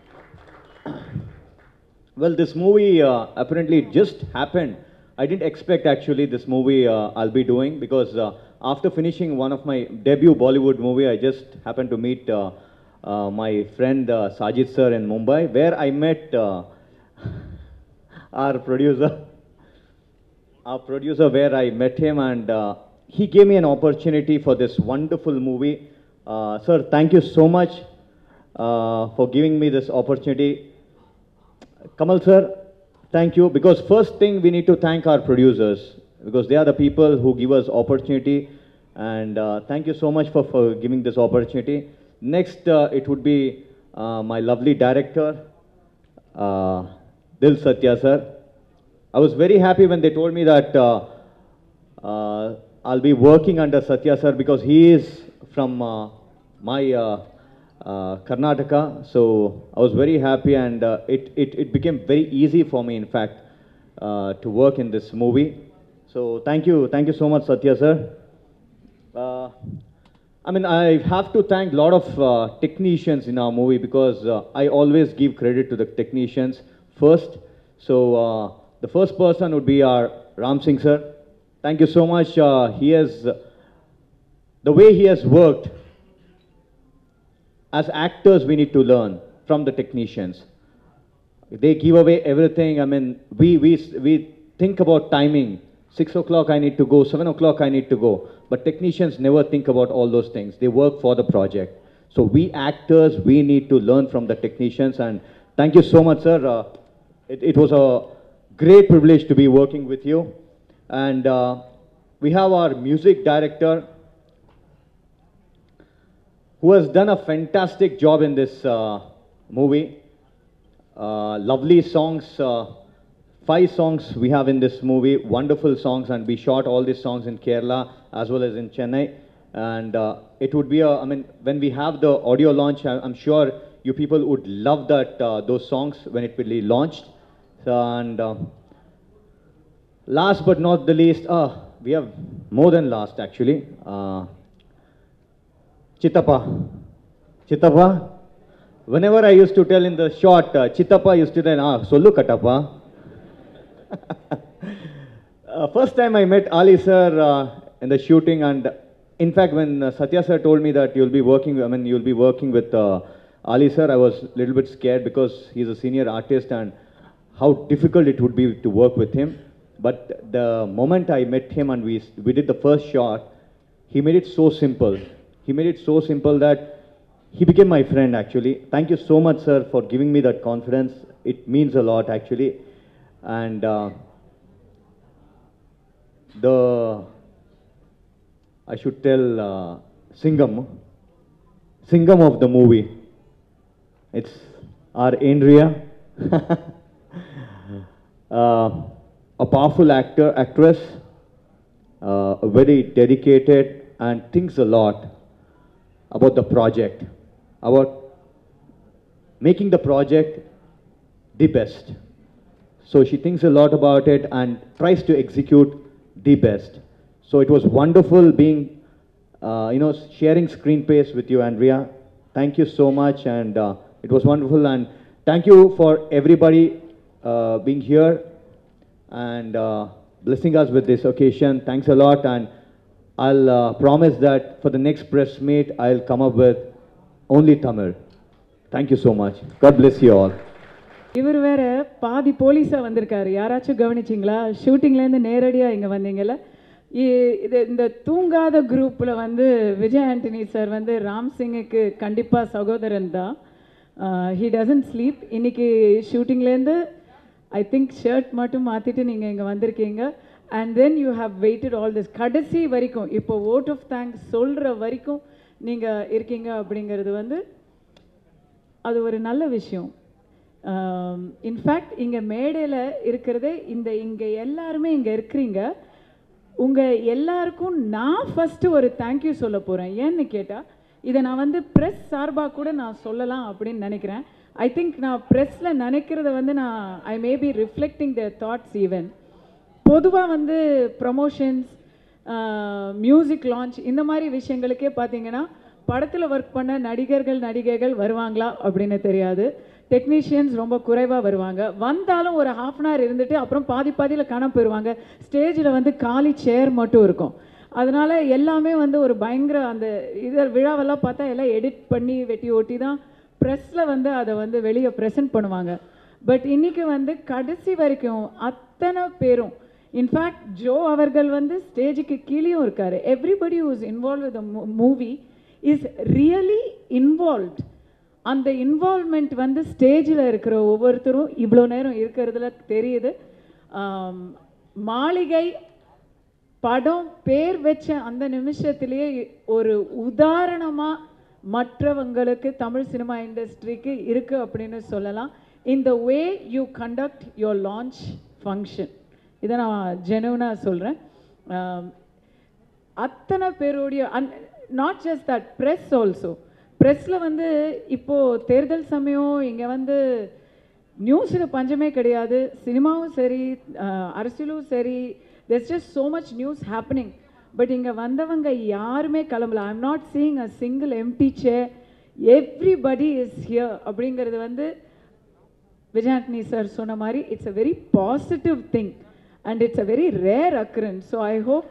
Well, this movie uh, apparently it just happened. I didn't expect actually this movie uh, I'll be doing because uh, after finishing one of my debut Bollywood movie, I just happened to meet uh, uh, my friend uh, Sajid sir in Mumbai, where I met uh, our producer our producer where I met him and uh, he gave me an opportunity for this wonderful movie. Uh, sir, thank you so much uh, for giving me this opportunity. Kamal sir, thank you because first thing we need to thank our producers because they are the people who give us opportunity and uh, thank you so much for, for giving this opportunity. Next, uh, it would be uh, my lovely director, uh, Dil Satya sir. I was very happy when they told me that uh, uh, I'll be working under Satya sir because he is from uh, my uh, uh, Karnataka. So I was very happy and uh, it, it, it became very easy for me, in fact, uh, to work in this movie. So thank you, thank you so much, Satya sir. Uh, I mean, I have to thank a lot of uh, technicians in our movie because uh, I always give credit to the technicians first. So uh, the first person would be our Ram Singh sir. Thank you so much. Uh, he has, the way he has worked, as actors we need to learn from the technicians. They give away everything. I mean, we, we, we think about timing. Six o'clock I need to go, seven o'clock I need to go. But technicians never think about all those things. They work for the project. So we actors, we need to learn from the technicians. And thank you so much, sir. Uh, it, it was a great privilege to be working with you. And uh, we have our music director, who has done a fantastic job in this uh, movie. Uh, lovely songs, uh, five songs we have in this movie, wonderful songs, and we shot all these songs in Kerala as well as in Chennai. And uh, it would be a, I mean, when we have the audio launch, I- I'm sure you people would love that uh, those songs when it will be launched. So, and uh, last but not the least, uh, we have more than last actually. Uh, Chittappa. Chittappa. Whenever I used to tell in the short, uh, Chittappa used to tell, ah, sollu kattappa. uh, first time I met Ali sir uh, in the shooting, and in fact, when uh, Satya sir told me that you'll be working, I mean, you'll be working with uh, Ali sir, I was a little bit scared because he's a senior artist and how difficult it would be to work with him. But the moment I met him and we, we did the first shot, he made it so simple. He made it so simple that he became my friend actually. Thank you so much, sir, for giving me that confidence. It means a lot actually. And uh, the, I should tell uh, Singham, Singham of the movie. It's our Andrea. uh, a powerful actor, actress, uh, very dedicated and thinks a lot about the project, about making the project the best. So she thinks a lot about it and tries to execute the best. So it was wonderful being, uh, you know, sharing screen space with you, Andrea. Thank you so much, and uh, it was wonderful. And thank you for everybody uh, being here and uh, blessing us with this occasion. Thanks a lot. And I'll uh, promise that for the next press meet, I'll come up with only Tamil. Thank you so much. God bless you all. இவர் வேற பாதி போலீஸா வந்திருக்காரு யாராச்சும் கவனிச்சிங்களா ஷூட்டிங்லேருந்து நேரடியாக இங்கே வந்தீங்கல்ல இ- இது இந்த தூங்காத குரூப்பில் வந்து விஜய் ஆண்டனி சார் வந்து ராம் சிங்குக்கு கண்டிப்பாக சகோதரன் தான் ஹி டசன்ட் ஸ்லீப் இன்னைக்கு ஷூட்டிங்லேருந்து ஐ திங்க் ஷர்ட் மட்டும் மாற்றிட்டு நீங்கள் இங்கே வந்திருக்கீங்க and then you have waited all this கடைசி வரைக்கும் இப்போ ஓட் ஆஃப் தேங்க்ஸ் சொல்கிற வரைக்கும் நீங்கள் இருக்கீங்க அப்படிங்கிறது வந்து அது ஒரு நல்ல விஷயம் இன்ஃபேக்ட் இங்கே மேடையில் இருக்கிறதே இந்த இங்கே எல்லாருமே இங்கே இருக்கிறீங்க உங்கள் எல்லாருக்கும் நான் ஃபஸ்ட்டு ஒரு தேங்க்யூ சொல்ல போகிறேன் ஏன்னு கேட்டால் இதை நான் வந்து ப்ரெஸ் சார்பாக கூட நான் சொல்லலாம் அப்படின்னு நினைக்கிறேன் ஐ திங்க் நான் ப்ரெஸ்ஸில் நினைக்கிறத வந்து நான் I may be reflecting the thoughts even பொதுவாக வந்து ப்ரமோஷன்ஸ் மியூசிக் லான்ச் இந்த மாதிரி விஷயங்களுக்கே பார்த்தீங்கன்னா படத்தில் ஒர்க் பண்ண நடிகர்கள் நடிகைகள் வருவாங்களா அப்படின்னு தெரியாது டெக்னீஷியன்ஸ் ரொம்ப குறைவாக வருவாங்க வந்தாலும் ஒரு ஹாஃப் அன் ஹவர் இருந்துட்டு அப்புறம் பாதி பாதியில் காணாம போயிடுவாங்க ஸ்டேஜில் வந்து காலி சேர் மட்டும் இருக்கும் அதனால எல்லாமே வந்து ஒரு பயங்கர அந்த இதை விழாவெல்லாம் பார்த்தா எல்லாம் எடிட் பண்ணி வெட்டி ஓட்டி தான் ப்ரெஸ்ஸில் வந்து அதை வந்து வெளியே ப்ரெசென்ட் பண்ணுவாங்க பட் இன்னைக்கு வந்து கடைசி வரைக்கும் அத்தனை பேரும் இன்ஃபேக்ட் ஜோ அவர்கள் வந்து ஸ்டேஜுக்கு கீழேயும் இருக்காரு everybody who's involve with movie is really involved அந்த இன்வால்மெண்ட் வந்து ஸ்டேஜில் இருக்கிற ஒவ்வொருத்தரும் இவ்வளோ நேரம் இருக்கிறதுல தெரியுது ஆம், மாளிகை படம் பேர் வச்ச அந்த நிமிஷத்திலேயே ஒரு உதாரணமாக மற்றவங்களுக்கு தமிழ் சினிமா இண்டஸ்ட்ரிக்கு இருக்கு அப்படின்னு சொல்லலாம் இந்த way you conduct your launch function இதை நான் ஜெனுவனாக சொல்கிறேன் அத்தனை பேருடைய and not just that press also ப்ரெஸ்ஸில் வந்து இப்போது தேர்தல் சமயம் இங்கே வந்து நியூஸுக்கு பஞ்சமே கிடையாது சினிமாவும் சரி அஹ், அரசியலும் சரி there's just so much news happening but இங்கே வந்தவங்க யாருமே கிளம்பல I'm not seeing a single empty chair everybody is here அப்படிங்கிறது வந்து விஜயாண்டனி சார் சொன்ன மாதிரி it's a very positive thing and it's a very rare occurrence so I hope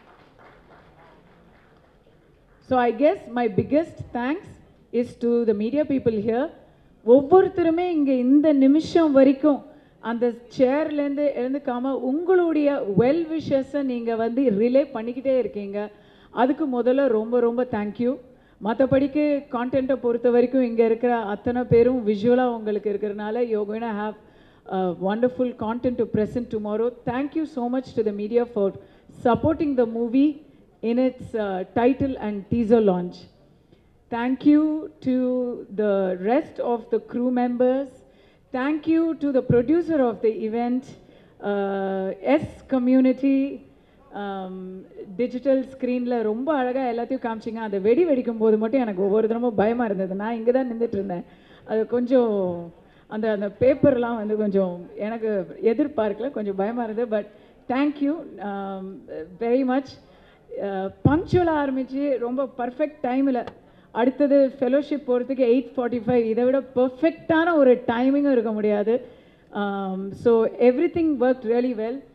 so I guess my biggest thanks is to the media people here ஒவ்வொருத்தருமே இங்கே இந்த நிமிஷம் வரைக்கும் அந்த சேர்லேருந்து எழுந்துக்காம உங்களுடைய வெல் விஷஸை நீங்கள் வந்து ரிலே பண்ணிக்கிட்டே இருக்கீங்க அதுக்கு முதல்ல ரொம்ப ரொம்ப தேங்க்யூ மற்றபடிக்கு கான்டென்ட்டை பொறுத்த வரைக்கும் இங்கே இருக்கிற அத்தனை பேரும் விஷுவலாக உங்களுக்கு இருக்கிறனால you going have wonderful content to present tomorrow. Thank you so much to the media for supporting the movie in its uh, title and teaser launch. Thank you to the rest of the crew members. Thank you to the producer of the event, uh, S Community. Digital ஸ்க்ரீனில் ரொம்ப அழகாக எல்லாத்தையும் காமிச்சிங்க அந்த வெடி வெடிக்கும் போது மட்டும் எனக்கு ஒவ்வொரு தடமும் பயமாக இருந்தது நான் இங்கே தான் நின்றுட்டு இருந்தேன் அது கொஞ்சம் அந்த அந்த பேப்பர்லாம் வந்து கொஞ்சம் எனக்கு எதிர்பார்க்கல கொஞ்சம் பயமாக இருந்தது பட் தேங்க்யூ வெரி மச் பங்க்சுவலாக ஆரம்பித்து ரொம்ப பர்ஃபெக்ட் டைமில் அடுத்தது ஃபெலோஷிப் போகிறதுக்கு எயிட் ஃபார்ட்டி ஃபைவ் இதை விட பர்ஃபெக்டான ஒரு டைமிங்கும் இருக்க முடியாது so everything work really well